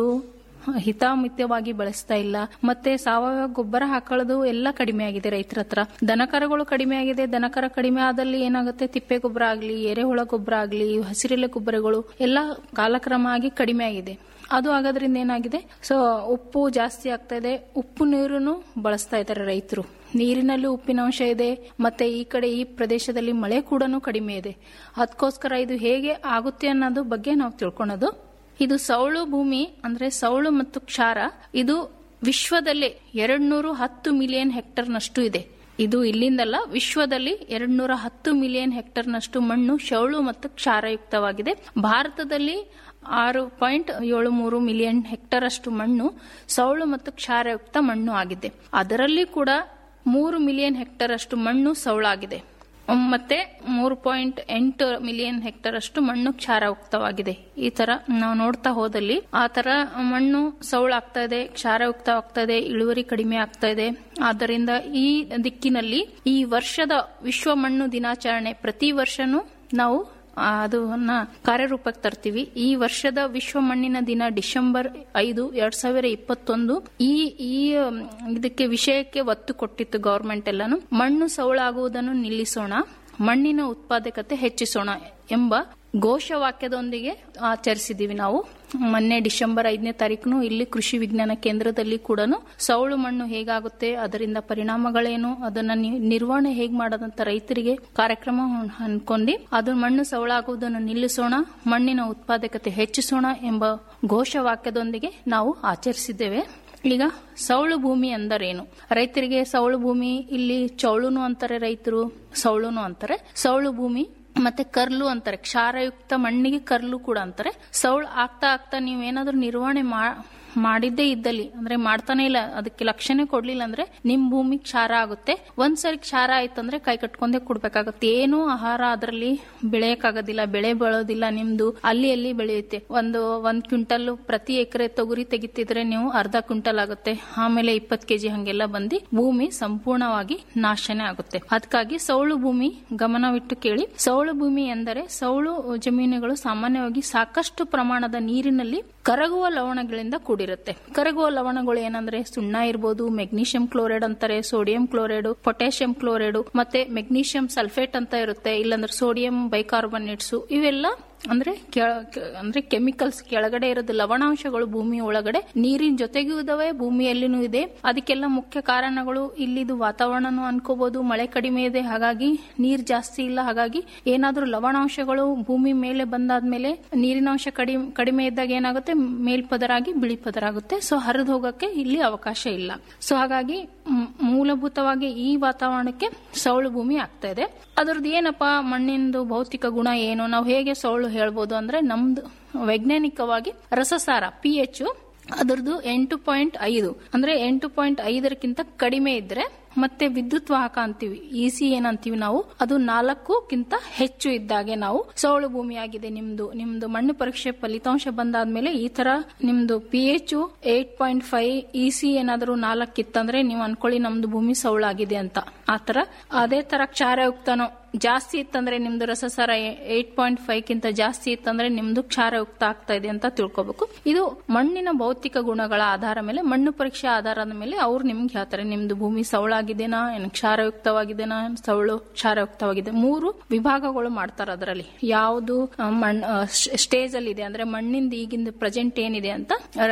ಹಿತಾಮಿತವಾಗಿ ಬಳಸ್ತಾ ಇಲ್ಲ ಮತ್ತೆ ಸಾವಯವ ಗೊಬ್ಬರ ಹಾಕೊಳ್ಳೋದು ಎಲ್ಲ ಕಡಿಮೆ ಆಗಿದೆ ರೈತರ ಹತ್ರ ದನಕರಗಳು ಕಡಿಮೆ ಆಗಿದೆ ದನಕರ ಕಡಿಮೆ ಆದಲ್ಲಿ ಏನಾಗುತ್ತೆ ತಿಪ್ಪೆ ಗೊಬ್ಬರ ಆಗ್ಲಿ ಎರೆಹುಳ ಗೊಬ್ಬರ ಆಗ್ಲಿ ಹಸಿರೆಲೆ ಗೊಬ್ಬರಗಳು ಎಲ್ಲ ಕಾಲಕ್ರಮ ಆಗಿ ಕಡಿಮೆ ಆಗಿದೆ ಅದು ಆಗೋದ್ರಿಂದ ಏನಾಗಿದೆ ಸೊ ಉಪ್ಪು ಜಾಸ್ತಿ ಆಗ್ತಾ ಇದೆ ಉಪ್ಪು ನೀರನ್ನು ಬಳಸ್ತಾ ಇದ್ದಾರೆ ರೈತರು ನೀರಿನಲ್ಲಿ ಉಪ್ಪಿನಾಂಶ ಇದೆ ಮತ್ತೆ ಈ ಕಡೆ ಈ ಪ್ರದೇಶದಲ್ಲಿ ಮಳೆ ಕೂಡ ಕಡಿಮೆ ಇದೆ ಅದಕ್ಕೋಸ್ಕರ ಇದು ಹೇಗೆ ಆಗುತ್ತೆ ಅನ್ನೋದು ಬಗ್ಗೆ ನಾವು ತಿಳ್ಕೊಳೋದು ಇದು ಸೌಳು ಭೂಮಿ ಅಂದ್ರೆ ಸೌಳು ಮತ್ತು ಕ್ಷಾರ ಇದು ವಿಶ್ವದಲ್ಲೇ ಎರಡ್ನೂರು ಹತ್ತು ಮಿಲಿಯನ್ ಹೆಕ್ಟರ್ನಷ್ಟು ಇದೆ ಇದು ಇಲ್ಲಿಂದಲ್ಲ ವಿಶ್ವದಲ್ಲಿ ಎರಡ್ನೂರ ಹತ್ತು ಮಿಲಿಯನ್ ಹೆಕ್ಟರ್ನಷ್ಟು ಮಣ್ಣು ಶೌಳು ಮತ್ತು ಕ್ಷಾರಯುಕ್ತವಾಗಿದೆ ಭಾರತದಲ್ಲಿ ಆರು ಪಾಯಿಂಟ್ ಏಳು ಮೂರು ಮಿಲಿಯನ್ ಹೆಕ್ಟರ್ ಅಷ್ಟು ಮಣ್ಣು ಸೌಳು ಮತ್ತು ಕ್ಷಾರಯುಕ್ತ ಮಣ್ಣು ಆಗಿದೆ ಅದರಲ್ಲಿ ಕೂಡ ಮೂರು ಮಿಲಿಯನ್ ಹೆಕ್ಟರ್ ಅಷ್ಟು ಮಣ್ಣು ಸೌಳಾಗಿದೆ ಮತ್ತೆ ಮೂರು ಪಾಯಿಂಟ್ ಎಂಟು ಮಿಲಿಯನ್ ಹೆಕ್ಟರ್ ಅಷ್ಟು ಮಣ್ಣು ಕ್ಷಾರಯುಕ್ತವಾಗಿದೆ ಈ ತರ ನಾವು ನೋಡ್ತಾ ಹೋದಲ್ಲಿ ಆ ತರ ಮಣ್ಣು ಸೌಳಾಗ್ತಾ ಇದೆ ಕ್ಷಾರಯುಕ್ತ ಆಗ್ತಾ ಇದೆ ಇಳುವರಿ ಕಡಿಮೆ ಆಗ್ತಾ ಇದೆ ಆದ್ದರಿಂದ ಈ ದಿಕ್ಕಿನಲ್ಲಿ ಈ ವರ್ಷದ ವಿಶ್ವ ಮಣ್ಣು ದಿನಾಚರಣೆ ಪ್ರತಿ ವರ್ಷನೂ ನಾವು ಅದನ್ನ ಕಾರ್ಯರೂಪಕ್ಕೆ ತರ್ತೀವಿ ಈ ವರ್ಷದ ವಿಶ್ವ ಮಣ್ಣಿನ ದಿನ ಡಿಸೆಂಬರ್ ಐದು ಎರಡ್ ಸಾವಿರ ಇಪ್ಪತ್ತೊಂದು ಈ ಈ ಇದಕ್ಕೆ ವಿಷಯಕ್ಕೆ ಒತ್ತು ಕೊಟ್ಟಿತ್ತು ಗವರ್ಮೆಂಟ್ ಎಲ್ಲಾನು ಮಣ್ಣು ಸೌಳಾಗುವುದನ್ನು ನಿಲ್ಲಿಸೋಣ ಮಣ್ಣಿನ ಉತ್ಪಾದಕತೆ ಹೆಚ್ಚಿಸೋಣ ಎಂಬ ಘೋಷವಾಕ್ಯದೊಂದಿಗೆ ಆಚರಿಸಿದೀವಿ ನಾವು ಮೊನ್ನೆ ಡಿಸೆಂಬರ್ ಐದನೇ ತಾರೀಕು ಇಲ್ಲಿ ಕೃಷಿ ವಿಜ್ಞಾನ ಕೇಂದ್ರದಲ್ಲಿ ಕೂಡ ಸೌಳು ಮಣ್ಣು ಹೇಗಾಗುತ್ತೆ ಅದರಿಂದ ಪರಿಣಾಮಗಳೇನು ಅದನ್ನ ನಿರ್ವಹಣೆ ಹೇಗ್ ಮಾಡೋದಂತ ರೈತರಿಗೆ ಕಾರ್ಯಕ್ರಮ ಅನ್ಕೊಂಡಿ ಅದು ಮಣ್ಣು ಸೌಳಾಗುವುದನ್ನು ನಿಲ್ಲಿಸೋಣ ಮಣ್ಣಿನ ಉತ್ಪಾದಕತೆ ಹೆಚ್ಚಿಸೋಣ ಎಂಬ ಘೋಷವಾಕ್ಯದೊಂದಿಗೆ ನಾವು ಆಚರಿಸಿದ್ದೇವೆ ಈಗ ಸೌಳು ಭೂಮಿ ಅಂದರೇನು ರೈತರಿಗೆ ಸೌಳು ಭೂಮಿ ಇಲ್ಲಿ ಚೌಳುನು ಅಂತಾರೆ ರೈತರು ಸೌಳುನು ಅಂತಾರೆ ಸೌಳು ಭೂಮಿ ಮತ್ತೆ ಕರ್ಲು ಅಂತಾರೆ ಕ್ಷಾರಯುಕ್ತ ಮಣ್ಣಿಗೆ ಕರ್ಲು ಕೂಡ ಅಂತಾರೆ ಸೌಳು ಆಗ್ತಾ ಆಗ್ತಾ ನೀವೇನಾದ್ರೂ ನಿರ್ವಹಣೆ ಮಾಡಿದ್ದೇ ಇದ್ದಲ್ಲಿ ಅಂದ್ರೆ ಮಾಡ್ತಾನೆ ಇಲ್ಲ ಅದಕ್ಕೆ ಲಕ್ಷಣೆ ಕೊಡ್ಲಿಲ್ಲ ಅಂದ್ರೆ ನಿಮ್ ಭೂಮಿ ಕ್ಷಾರ ಆಗುತ್ತೆ ಒಂದ್ಸರಿ ಕ್ಷಾರ ಆಯ್ತಂದ್ರೆ ಕೈ ಕಟ್ಕೊಂಡೇ ಕೊಡ್ಬೇಕಾಗತ್ತೆ ಏನು ಆಹಾರ ಅದರಲ್ಲಿ ಬೆಳೆಯಕ್ಕಾಗೋದಿಲ್ಲ ಬೆಳೆ ಬೆಳೋದಿಲ್ಲ ನಿಮ್ದು ಅಲ್ಲಿ ಅಲ್ಲಿ ಬೆಳೆಯುತ್ತೆ ಒಂದು ಒಂದ್ ಕ್ವಿಂಟಲ್ ಪ್ರತಿ ಎಕರೆ ತೊಗರಿ ತೆಗಿತಿದ್ರೆ ನೀವು ಅರ್ಧ ಕ್ವಿಂಟಲ್ ಆಗುತ್ತೆ ಆಮೇಲೆ ಇಪ್ಪತ್ ಕೆಜಿ ಹಂಗೆಲ್ಲ ಬಂದು ಭೂಮಿ ಸಂಪೂರ್ಣವಾಗಿ ನಾಶನೇ ಆಗುತ್ತೆ ಅದಕ್ಕಾಗಿ ಸೌಳು ಭೂಮಿ ಗಮನವಿಟ್ಟು ಕೇಳಿ ಸೌಳು ಭೂಮಿ ಎಂದರೆ ಸೌಳು ಜಮೀನುಗಳು ಸಾಮಾನ್ಯವಾಗಿ ಸಾಕಷ್ಟು ಪ್ರಮಾಣದ ನೀರಿನಲ್ಲಿ ಕರಗುವ ಲವಣಗಳಿಂದ ಕೂಡಿರುತ್ತೆ ಕರಗುವ ಲವಣಗಳು ಏನಂದ್ರೆ ಸುಣ್ಣ ಇರ್ಬೋದು ಮೆಗ್ನೀಷಿಯಂ ಕ್ಲೋರೈಡ್ ಅಂತಾರೆ ಸೋಡಿಯಂ ಕ್ಲೋರೈಡ್ ಪೊಟ್ಯಾಷಿಯಂ ಕ್ಲೋರೈಡ್ ಮತ್ತೆ ಮೆಗ್ನೀಷಿಯಂ ಸಲ್ಫೇಟ್ ಅಂತ ಇರುತ್ತೆ ಇಲ್ಲಾಂದ್ರೆ ಸೋಡಿಯಂ ಬೈಕಾರ್ಬನೇಟ್ಸ್ ಇವೆಲ್ಲ ಅಂದ್ರೆ ಅಂದ್ರೆ ಕೆಮಿಕಲ್ಸ್ ಕೆಳಗಡೆ ಇರೋದು ಲವಣಾಂಶಗಳು ಭೂಮಿ ಒಳಗಡೆ ನೀರಿನ ಜೊತೆಗೂ ಇದಾವೆ ಭೂಮಿಯಲ್ಲಿನೂ ಇದೆ ಅದಕ್ಕೆಲ್ಲ ಮುಖ್ಯ ಕಾರಣಗಳು ಇಲ್ಲಿದು ವಾತಾವರಣನೂ ಅನ್ಕೋಬಹುದು ಮಳೆ ಕಡಿಮೆ ಇದೆ ಹಾಗಾಗಿ ನೀರ್ ಜಾಸ್ತಿ ಇಲ್ಲ ಹಾಗಾಗಿ ಏನಾದ್ರೂ ಲವಣಾಂಶಗಳು ಭೂಮಿ ಮೇಲೆ ಬಂದಾದ್ಮೇಲೆ ನೀರಿನಾಂಶ ಕಡಿಮೆ ಕಡಿಮೆ ಇದ್ದಾಗ ಏನಾಗುತ್ತೆ ಮೇಲ್ಪದರಾಗಿ ಬಿಳಿ ಪದರ ಆಗುತ್ತೆ ಸೊ ಹರಿದು ಹೋಗಕ್ಕೆ ಇಲ್ಲಿ ಅವಕಾಶ ಇಲ್ಲ ಸೊ ಹಾಗಾಗಿ ಮೂಲಭೂತವಾಗಿ ಈ ವಾತಾವರಣಕ್ಕೆ ಸೌಳು ಭೂಮಿ ಆಗ್ತಾ ಇದೆ ಅದ್ರದ್ದು ಏನಪ್ಪಾ ಮಣ್ಣಿಂದು ಭೌತಿಕ ಗುಣ ಏನು ನಾವು ಹೇಗೆ ಸೌಳು ಹೇಳ್ಬೋದು ಅಂದ್ರೆ ನಮ್ದು ವೈಜ್ಞಾನಿಕವಾಗಿ ರಸಸಾರ ಪಿ ಎಚ್ ಅದರದ್ದು ಎಂಟು ಪಾಯಿಂಟ್ ಐದು ಅಂದ್ರೆ ಎಂಟು ಪಾಯಿಂಟ್ ಐದರಕ್ಕಿಂತ ಕಡಿಮೆ ಇದ್ರೆ ಮತ್ತೆ ವಿದ್ಯುತ್ ವಾಹಕ ಅಂತೀವಿ ಇಸಿ ಏನಂತೀವಿ ನಾವು ಅದು ನಾಲ್ಕುಕ್ಕಿಂತ ಹೆಚ್ಚು ಇದ್ದಾಗೆ ನಾವು ಸೌಳು ಭೂಮಿ ಆಗಿದೆ ನಿಮ್ದು ನಿಮ್ದು ಮಣ್ಣು ಪರೀಕ್ಷೆ ಫಲಿತಾಂಶ ಬಂದಾದ್ಮೇಲೆ ಈ ತರ ನಿಮ್ದು P H eight point five EC ಏನಾದರೂ ನಾಲ್ಕಿತ್ತಂದ್ರೆ ನೀವು ಅನ್ಕೊಳ್ಳಿ ನಮ್ದು ಭೂಮಿ ಸೌಳಾಗಿದೆ ಅಂತ ಆತರ ಅದೇ ತರ ಕ್ಷಾರಯುಕ್ತನೋ ಜಾಸ್ತಿ ಇತ್ತಂದ್ರೆ ನಿಮ್ದು ರಸಸಾರ ಏಟ್ ಪಾಯಿಂಟ್ ಫೈವ್ ಕಿಂತ ಜಾಸ್ತಿ ಇತ್ತಂದ್ರೆ ನಿಮ್ದು ಕ್ಷಾರಯುಕ್ತ ಆಗ್ತಾ ಇದೆ ಅಂತ ತಿಳ್ಕೊಬೇಕು ಇದು ಮಣ್ಣಿನ ಭೌತಿಕ ಗುಣಗಳ ಆಧಾರ ಮೇಲೆ ಮಣ್ಣು ಪರೀಕ್ಷೆ ಆಧಾರದ ಮೇಲೆ ಅವ್ರು ನಿಮ್ಗೆ ಹೇಳ್ತಾರೆ ನಿಮ್ದು ಭೂಮಿ ಸೌಳಾಗಿದೆನಾ ಏನು ಕ್ಷಾರಯುಕ್ತವಾಗಿದೆನಾ ಸೌಳು ಕ್ಷಾರಯುಕ್ತವಾಗಿದೆ ಮೂರು ವಿಭಾಗಗಳು ಮಾಡ್ತಾರೆ ಅದರಲ್ಲಿ ಯಾವುದು ಮಣ್ ಸ್ಟೇಜ್ ಅಲ್ಲಿ ಇದೆ ಅಂದ್ರೆ ಮಣ್ಣಿಂದ ಈಗಿಂದ ಪ್ರೆಸೆಂಟ್ ಏನಿದೆ ಅಂತ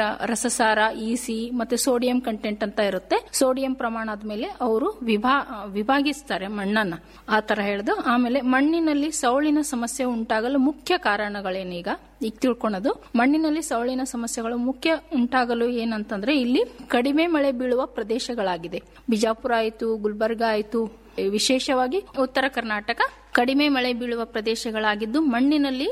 ರಸಸಾರ ಇಸಿ ಮತ್ತೆ ಸೋಡಿಯಂ ಕಂಟೆಂಟ್ ಅಂತ ಇರುತ್ತೆ ಸೋಡಿಯಂ ಪ್ರಮಾಣದ ಮೇಲೆ ಅವರು ವಿಭಾ ವಿಭಾಗಿಸ್ತಾರೆ ಮಣ್ಣನ್ನ ಆ ತರ ಹೇಳಿದು ಆಮೇಲೆ ಮಣ್ಣಿನಲ್ಲಿ ಸೌಳಿನ ಸಮಸ್ಯೆ ಉಂಟಾಗಲು ಮುಖ್ಯ ಕಾರಣಗಳೇನೀಗ ಈಗ ತಿಳ್ಕೊಳೋದು ಮಣ್ಣಿನಲ್ಲಿ ಸೌಳಿನ ಸಮಸ್ಯೆಗಳು ಮುಖ್ಯ ಉಂಟಾಗಲು ಏನಂತಂದ್ರೆ ಇಲ್ಲಿ ಕಡಿಮೆ ಮಳೆ ಬೀಳುವ ಪ್ರದೇಶಗಳಾಗಿದೆ ಬಿಜಾಪುರ ಆಯ್ತು ಗುಲ್ಬರ್ಗ ಆಯ್ತು ವಿಶೇಷವಾಗಿ ಉತ್ತರ ಕರ್ನಾಟಕ ಕಡಿಮೆ ಮಳೆ ಬೀಳುವ ಪ್ರದೇಶಗಳಾಗಿದ್ದು ಮಣ್ಣಿನಲ್ಲಿ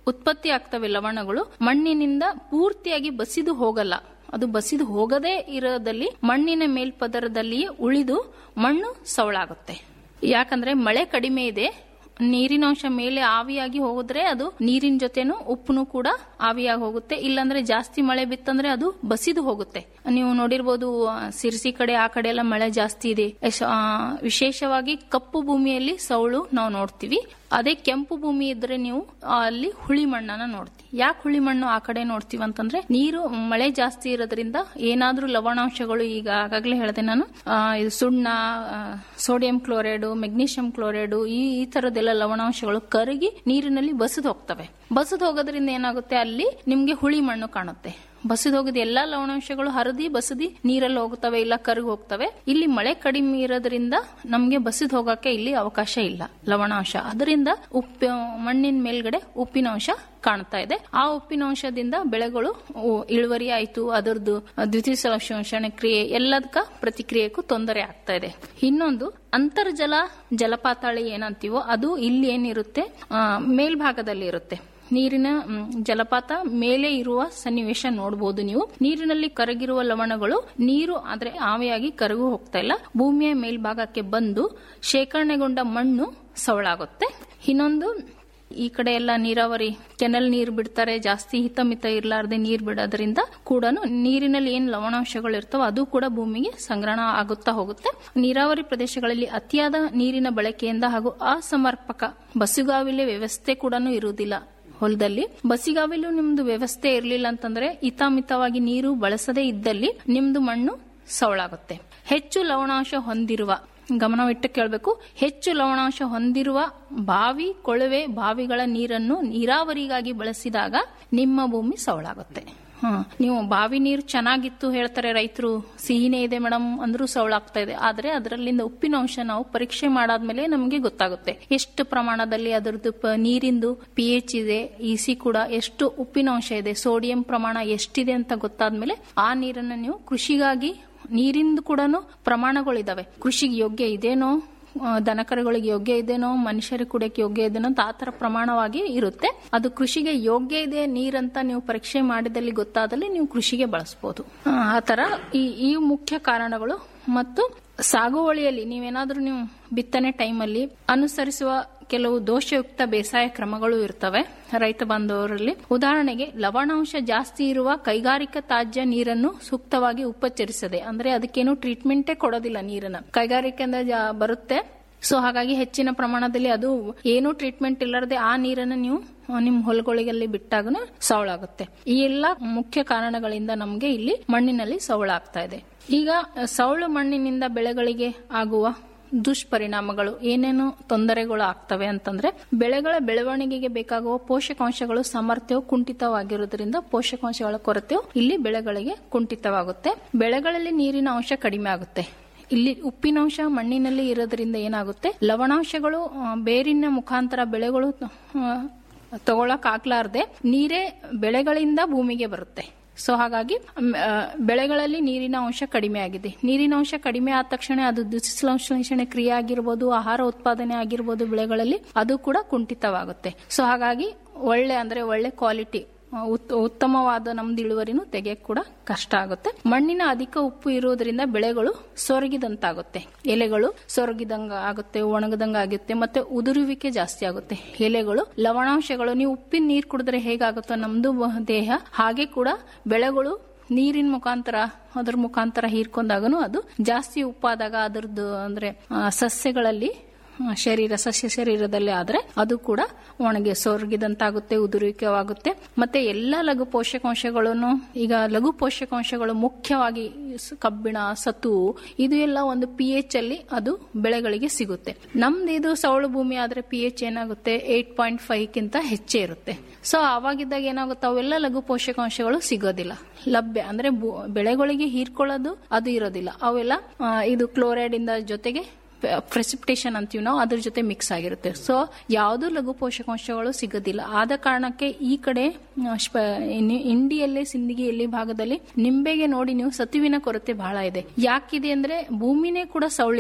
ಉತ್ಪತ್ತಿ ಆಗ್ತವೆ ಲವಣಗಳು ಮಣ್ಣಿನಿಂದ ಪೂರ್ತಿಯಾಗಿ ಬಸಿದು ಹೋಗಲ್ಲ ಅದು ಬಸಿದು ಹೋಗದೇ ಇರೋದಲ್ಲಿ ಮಣ್ಣಿನ ಮೇಲ್ಪದರದಲ್ಲಿಯೇ ಉಳಿದು ಮಣ್ಣು ಸವಳಾಗುತ್ತೆ ಯಾಕಂದ್ರೆ ಮಳೆ ಕಡಿಮೆ ಇದೆ ನೀರಿನಾಂಶ ಮೇಲೆ ಆವಿಯಾಗಿ ಹೋಗಿದ್ರೆ ಅದು ನೀರಿನ ಜೊತೆನೂ ಉಪ್ಪುನು ಕೂಡ ಆವಿಯಾಗಿ ಹೋಗುತ್ತೆ ಇಲ್ಲಾಂದ್ರೆ ಜಾಸ್ತಿ ಮಳೆ ಬಿತ್ತಂದ್ರೆ ಅದು ಬಸಿದು ಹೋಗುತ್ತೆ ನೀವು ನೋಡಿರ್ಬೋದು ಆ, ಸಿರ್ಸಿ ಕಡೆ ಆ ಕಡೆ ಎಲ್ಲ ಮಳೆ ಜಾಸ್ತಿ ಇದೆ ಎಸ್- ಆ, ವಿಶೇಷವಾಗಿ ಕಪ್ಪು ಭೂಮಿಯಲ್ಲಿ ಸೌಳು ನಾವು ನೋಡ್ತೀವಿ ಅದೇ ಕೆಂಪು ಭೂಮಿ ಇದ್ರೆ ನೀವು ಆ, ಅಲ್ಲಿ ಹುಳಿ ಮಣ್ಣನ್ನ ನೋಡ್ತೀವಿ ಯಾಕೆ ಹುಳಿ ಮಣ್ಣು ಆ ಕಡೆ ನೋಡ್ತೀವಿ ಅಂತಂದ್ರೆ ನೀರು ಮಳೆ ಜಾಸ್ತಿ ಇರೋದ್ರಿಂದ ಏನಾದ್ರೂ ಲವಣಾಂಶಗಳು ಈಗ ಆಗಾಗ್ಲೇ ಹೇಳಿದೆ ನಾನು ಆ, ಇದು ಸುಣ್ಣ ಆ, ಸೋಡಿಯಂ ಕ್ಲೋರೈಡ್ ಮೆಗ್ನೀಷಿಯಂ ಕ್ಲೋರೈಡ್ ಈ ಈ ತರದೆಲ್ಲ ಲವಣಾಂಶಗಳು ಕರಗಿ ನೀರಿನಲ್ಲಿ ಬಸಿದು ಹೋಗ್ತವೆ ಬಸಿದು ಹೋಗೋದ್ರಿಂದ ಏನಾಗುತ್ತೆ ಅಲ್ಲಿ ನಿಮ್ಗೆ ಹುಳಿ ಮಣ್ಣು ಕಾಣುತ್ತೆ ಬಸಿದು ಹೋಗಿದ ಎಲ್ಲಾ ಲವಣಾಂಶಗಳು ಹರಿದಿ ಬಸದಿ ನೀರಲ್ಲಿ ಹೋಗ್ತವೆ ಇಲ್ಲ ಕರಗಿ ಹೋಗ್ತವೆ ಇಲ್ಲಿ ಮಳೆ ಕಡಿಮೆ ಇರೋದ್ರಿಂದ ನಮ್ಗೆ ಬಸಿದು ಹೋಗಕ್ಕೆ ಇಲ್ಲಿ ಅವಕಾಶ ಇಲ್ಲ ಲವಣಾಂಶ ಅದರಿಂದ ಉಪ್ಪು ಮಣ್ಣಿನ ಮೇಲ್ಗಡೆ ಉಪ್ಪಿನಾಂಶ ಕಾಣ್ತಾ ಇದೆ ಆ ಉಪ್ಪಿನಾಂಶದಿಂದ ಬೆಳೆಗಳು ಉ- ಇಳುವರಿ ಆಯ್ತು ಅದರದ್ದು ದ್ವಿತೀಯ ಸಂಶ್ಲೇಷಣೆ ಕ್ರಿಯೆ ಎಲ್ಲದಕ್ಕ ಪ್ರತಿಕ್ರಿಯೆಗೂ ತೊಂದರೆ ಆಗ್ತಾ ಇದೆ ಇನ್ನೊಂದು ಅಂತರ್ಜಲ ಜಲಪಾತಾಳಿ ಏನಂತೀವೋ ಅದು ಇಲ್ಲಿ ಏನಿರುತ್ತೆ ಆ, ಮೇಲ್ಭಾಗದಲ್ಲಿ ಇರುತ್ತೆ ನೀರಿನ ಮ್, ಜಲಪಾತ ಮೇಲೆ ಇರುವ ಸನ್ನಿವೇಶ ನೋಡಬಹುದು ನೀವು ನೀರಿನಲ್ಲಿ ಕರಗಿರುವ ಲವಣಗಳು ನೀರು ಆದ್ರೆ ಆವಿಯಾಗಿ ಕರಗು ಹೋಗ್ತಾ ಇಲ್ಲ ಭೂಮಿಯ ಮೇಲ್ಭಾಗಕ್ಕೆ ಬಂದು ಶೇಖರಣೆಗೊಂಡ ಮಣ್ಣು ಸವಳಾಗುತ್ತೆ ಇನ್ನೊಂದು ಈ ಕಡೆ ಎಲ್ಲ ನೀರಾವರಿ ಕೆನಲ್ ನೀರು ಬಿಡ್ತಾರೆ ಜಾಸ್ತಿ ಹಿತಮಿತ ಇರ್ಲಾರ್ದೆ ನೀರ್ ಬಿಡೋದ್ರಿಂದ ಕೂಡ ನೀರಿನಲ್ಲಿ ಏನ್ ಲವಣಾಂಶಗಳು ಇರ್ತಾವ ಅದು ಕೂಡ ಭೂಮಿಗೆ ಸಂಗ್ರಹಣ ಆಗುತ್ತಾ ಹೋಗುತ್ತೆ ನೀರಾವರಿ ಪ್ರದೇಶಗಳಲ್ಲಿ ಅತಿಯಾದ ನೀರಿನ ಬಳಕೆಯಿಂದ ಹಾಗೂ ಅಸಮರ್ಪಕ ಬಸುಗಾವಿಲೆ ವ್ಯವಸ್ಥೆ ಕೂಡ ಇರುವುದಿಲ್ಲ ಹೊಲದಲ್ಲಿ ಬಸಿಗಾವಿಲು ನಿಮ್ದು ವ್ಯವಸ್ಥೆ ಇರಲಿಲ್ಲ ಅಂತಂದ್ರೆ ಹಿತಾಮಿತವಾಗಿ ನೀರು ಬಳಸದೇ ಇದ್ದಲ್ಲಿ ನಿಮ್ದು ಮಣ್ಣು ಸವಳಾಗುತ್ತೆ ಹೆಚ್ಚು ಲವಣಾಂಶ ಹೊಂದಿರುವ ಗಮನವಿಟ್ಟು ಕೇಳಬೇಕು ಹೆಚ್ಚು ಲವಣಾಂಶ ಹೊಂದಿರುವ ಬಾವಿ ಕೊಳವೆ ಬಾವಿಗಳ ನೀರನ್ನು ನೀರಾವರಿಗಾಗಿ ಬಳಸಿದಾಗ ನಿಮ್ಮ ಭೂಮಿ ಸವಳಾಗುತ್ತೆ ಹ ನೀವು ಬಾವಿ ನೀರು ಚೆನ್ನಾಗಿತ್ತು ಹೇಳ್ತಾರೆ ರೈತರು ಸಿಹಿನೇ ಇದೆ ಮೇಡಮ್ ಅಂದ್ರೂ ಸವಳಾಗ್ತಾ ಇದೆ ಆದ್ರೆ ಅದರಲ್ಲಿಂದ ಉಪ್ಪಿನಾಂಶ ನಾವು ಪರೀಕ್ಷೆ ಮಾಡಾದ್ಮೇಲೆ ನಮಗೆ ಗೊತ್ತಾಗುತ್ತೆ ಎಷ್ಟು ಪ್ರಮಾಣದಲ್ಲಿ ಅದರದ್ದು ಪ- ನೀರಿಂದು ಪಿ ಎಚ್ ಇದೆ ಇಸಿ ಕೂಡ ಎಷ್ಟು ಉಪ್ಪಿನಾಂಶ ಇದೆ ಸೋಡಿಯಂ ಪ್ರಮಾಣ ಎಷ್ಟಿದೆ ಅಂತ ಗೊತ್ತಾದ್ಮೇಲೆ ಆ ನೀರನ್ನು ನೀವು ಕೃಷಿಗಾಗಿ ನೀರಿಂದು ಕೂಡ ಪ್ರಮಾಣಗಳಿದಾವೆ ಕೃಷಿಗೆ ಯೋಗ್ಯ ಇದೇನೋ ಆ, ದನಕರುಗಳಿಗೆ ಯೋಗ್ಯ ಇದೇನೋ ಮನುಷ್ಯರಿಗೆ ಕುಡಿಯಕ್ಕೆ ಯೋಗ್ಯ ಇದೇನೋ ಅಂತ ಆ ತರ ಪ್ರಮಾಣವಾಗಿ ಇರುತ್ತೆ ಅದು ಕೃಷಿಗೆ ಯೋಗ್ಯ ಇದೆ ನೀರಂತ ನೀವು ಪರೀಕ್ಷೆ ಮಾಡಿದಲ್ಲಿ ಗೊತ್ತಾದಲ್ಲಿ ನೀವು ಕೃಷಿಗೆ ಬಳಸಬಹುದು ಆ ತರ ಈ ಈ ಮುಖ್ಯ ಕಾರಣಗಳು ಮತ್ತು ಸಾಗುವಳಿಯಲ್ಲಿ ನೀವೇನಾದ್ರೂ ನೀವು ಬಿತ್ತನೆ ಟೈಮಲ್ಲಿ ಅನುಸರಿಸುವ ಕೆಲವು ದೋಷಯುಕ್ತ ಬೇಸಾಯ ಕ್ರಮಗಳು ಇರ್ತವೆ ರೈತ ಬಾಂಧವರಲ್ಲಿ ಉದಾಹರಣೆಗೆ ಲವಣಾಂಶ ಜಾಸ್ತಿ ಇರುವ ಕೈಗಾರಿಕಾ ತ್ಯಾಜ್ಯ ನೀರನ್ನು ಸೂಕ್ತವಾಗಿ ಉಪಚರಿಸದೆ ಅಂದ್ರೆ ಅದಕ್ಕೇನು ಟ್ರೀಟ್ಮೆಂಟೇ ಕೊಡೋದಿಲ್ಲ ನೀರನ್ನ ಕೈಗಾರಿಕೆಯಿಂದ ಜಾ- ಬರುತ್ತೆ ಸೊ ಹಾಗಾಗಿ ಹೆಚ್ಚಿನ ಪ್ರಮಾಣದಲ್ಲಿ ಅದು ಏನು ಟ್ರೀಟ್ಮೆಂಟ್ ಇಲ್ಲದೆ ಆ ನೀರನ್ನು ನೀವು ಆ, ನಿಮ್ ಹೊಲಗಳಿಗೆಲ್ಲಿ ಬಿಟ್ಟಾಗ ಸವಳಾಗುತ್ತೆ ಈ ಎಲ್ಲ ಮುಖ್ಯ ಕಾರಣಗಳಿಂದ ನಮಗೆ ಇಲ್ಲಿ ಮಣ್ಣಿನಲ್ಲಿ ಸವಳ ಆಗ್ತಾ ಇದೆ ಈಗ ಸವಳು ಮಣ್ಣಿನಿಂದ ಬೆಳೆಗಳಿಗೆ ಆಗುವ ದುಷ್ಪರಿಣಾಮಗಳು ಏನೇನು ತೊಂದರೆಗಳು ಆಗ್ತವೆ ಅಂತಂದ್ರೆ ಬೆಳೆಗಳ ಬೆಳವಣಿಗೆಗೆ ಬೇಕಾಗುವ ಪೋಷಕಾಂಶಗಳು ಸಾಮರ್ಥ್ಯವು ಕುಂಠಿತವಾಗಿರುವುದರಿಂದ ಪೋಷಕಾಂಶಗಳ ಕೊರತೆಯು ಇಲ್ಲಿ ಬೆಳೆಗಳಿಗೆ ಕುಂಠಿತವಾಗುತ್ತೆ ಬೆಳೆಗಳಲ್ಲಿ ನೀರಿನ ಅಂಶ ಕಡಿಮೆ ಆಗುತ್ತೆ ಇಲ್ಲಿ ಉಪ್ಪಿನಾಂಶ ಮಣ್ಣಿನಲ್ಲಿ ಇರೋದ್ರಿಂದ ಏನಾಗುತ್ತೆ ಲವಣಾಂಶಗಳು ಆ, ಬೇರಿನ ಮುಖಾಂತರ ಬೆಳೆಗಳು ಆ, ತಗೊಳಕ್ ಆಗ್ಲಾರ್ದೆ ನೀರೇ ಬೆಳೆಗಳಿಂದ ಭೂಮಿಗೆ ಬರುತ್ತೆ ಸೊ ಹಾಗಾಗಿ ಮ್, ಆ, ಬೆಳೆಗಳಲ್ಲಿ ನೀರಿನ ಅಂಶ ಕಡಿಮೆ ಆಗಿದೆ ನೀರಿನ ಅಂಶ ಕಡಿಮೆ ಆದ ತಕ್ಷಣ ಅದು ದುಸ್ಸಂಶ್ಲೇಷಣೆ ಕ್ರಿಯೆ ಆಗಿರ್ಬೋದು ಆಹಾರ ಉತ್ಪಾದನೆ ಆಗಿರ್ಬೋದು ಬೆಳೆಗಳಲ್ಲಿ ಅದು ಕೂಡ ಕುಂಠಿತವಾಗುತ್ತೆ ಸೊ ಹಾಗಾಗಿ ಒಳ್ಳೆ ಅಂದ್ರೆ ಒಳ್ಳೆ ಕ್ವಾಲಿಟಿ ಉತ್- ಉತ್ತಮವಾದ ನಮ್ದು ಇಳುವರಿನೂ ತೆಗೆಯಕ್ ಕೂಡ ಕಷ್ಟ ಆಗುತ್ತೆ ಮಣ್ಣಿನ ಅಧಿಕ ಉಪ್ಪು ಇರುವುದರಿಂದ ಬೆಳೆಗಳು ಸೊರಗಿದಂತಾಗುತ್ತೆ ಎಲೆಗಳು ಸೊರಗಿದಂಗ ಆಗುತ್ತೆ ಒಣಗದಂಗ ಆಗುತ್ತೆ ಮತ್ತೆ ಉದುರುವಿಕೆ ಜಾಸ್ತಿ ಆಗುತ್ತೆ ಎಲೆಗಳು ಲವಣಾಂಶಗಳು ನೀವು ಉಪ್ಪಿನ ನೀರು ಕುಡಿದ್ರೆ ಹೇಗಾಗುತ್ತೋ ನಮ್ದು ಬ- ದೇಹ ಹಾಗೆ ಕೂಡ ಬೆಳೆಗಳು ನೀರಿನ ಮುಖಾಂತರ ಅದ್ರ ಮುಖಾಂತರ ಹೀರ್ಕೊಂಡಾಗನು ಅದು ಜಾಸ್ತಿ ಉಪ್ಪಾದಾಗ ಅದರದ್ದು ಅಂದ್ರೆ ಆ, ಸಸ್ಯಗಳಲ್ಲಿ ಆ, ಶರೀರ ಸಸ್ಯ ಶರೀರದಲ್ಲಿ ಆದ್ರೆ ಅದು ಕೂಡ ಒಣಗಿ ಸೊರಗಿದಂತಾಗುತ್ತೆ ಉದುರುವಿಕೆವಾಗುತ್ತೆ ಮತ್ತೆ ಎಲ್ಲಾ ಲಘು ಪೋಷಕಾಂಶಗಳನ್ನು ಈಗ ಲಘು ಪೋಷಕಾಂಶಗಳು ಮುಖ್ಯವಾಗಿ ಸ- ಕಬ್ಬಿಣ ಸತು ಇದು ಎಲ್ಲ ಒಂದು ಪಿ ಎಚ್ ಅಲ್ಲಿ ಅದು ಬೆಳೆಗಳಿಗೆ ಸಿಗುತ್ತೆ ನಮ್ದು ಇದು ಸವಳು ಭೂಮಿ ಆದ್ರೆ ಪಿ ಎಚ್ ಏನಾಗುತ್ತೆ ಏಟ್ ಪಾಯಿಂಟ್ ಫೈವ್ ಕಿಂತ ಹೆಚ್ಚೇ ಇರುತ್ತೆ ಸೊ ಅವಾಗಿದ್ದಾಗ ಏನಾಗುತ್ತೆ ಅವೆಲ್ಲ ಲಘು ಪೋಷಕಾಂಶಗಳು ಸಿಗೋದಿಲ್ಲ ಲಭ್ಯ ಅಂದ್ರೆ ಭೂ- ಬೆಳೆಗಳಿಗೆ ಹೀರ್ಕೊಳ್ಳೋದು ಅದು ಇರೋದಿಲ್ಲ ಅವೆಲ್ಲ ಆ, ಇದು ಕ್ಲೋರೈಡ್ ಇಂದ ಜೊತೆಗೆ ಪ್ರೆಸಿಪಿಟೇಷನ್ ಅಂತೀವಿ ನಾವು ಅದ್ರ ಜೊತೆ ಮಿಕ್ಸ್ ಆಗಿರುತ್ತೆ ಸೊ ಯಾವುದು ಲಘು ಪೋಷಕಾಂಶಗಳು ಸಿಗೋದಿಲ್ಲ ಆದ ಕಾರಣಕ್ಕೆ ಈ ಕಡೆ ಆ, ಸ್ಪ- ಇನ್- ಇಂಡಿಯಲ್ಲೇ ಸಿಂದಗಿಯಲ್ಲಿ ಭಾಗದಲ್ಲಿ ನಿಂಬೆಗೆ ನೋಡಿ ನೀವು ಸತುವಿನ ಕೊರತೆ ಬಹಳ ಇದೆ ಯಾಕಿದೆ ಅಂದ್ರೆ ಭೂಮಿನೇ ಕೂಡ ಸೌಳಿದೆ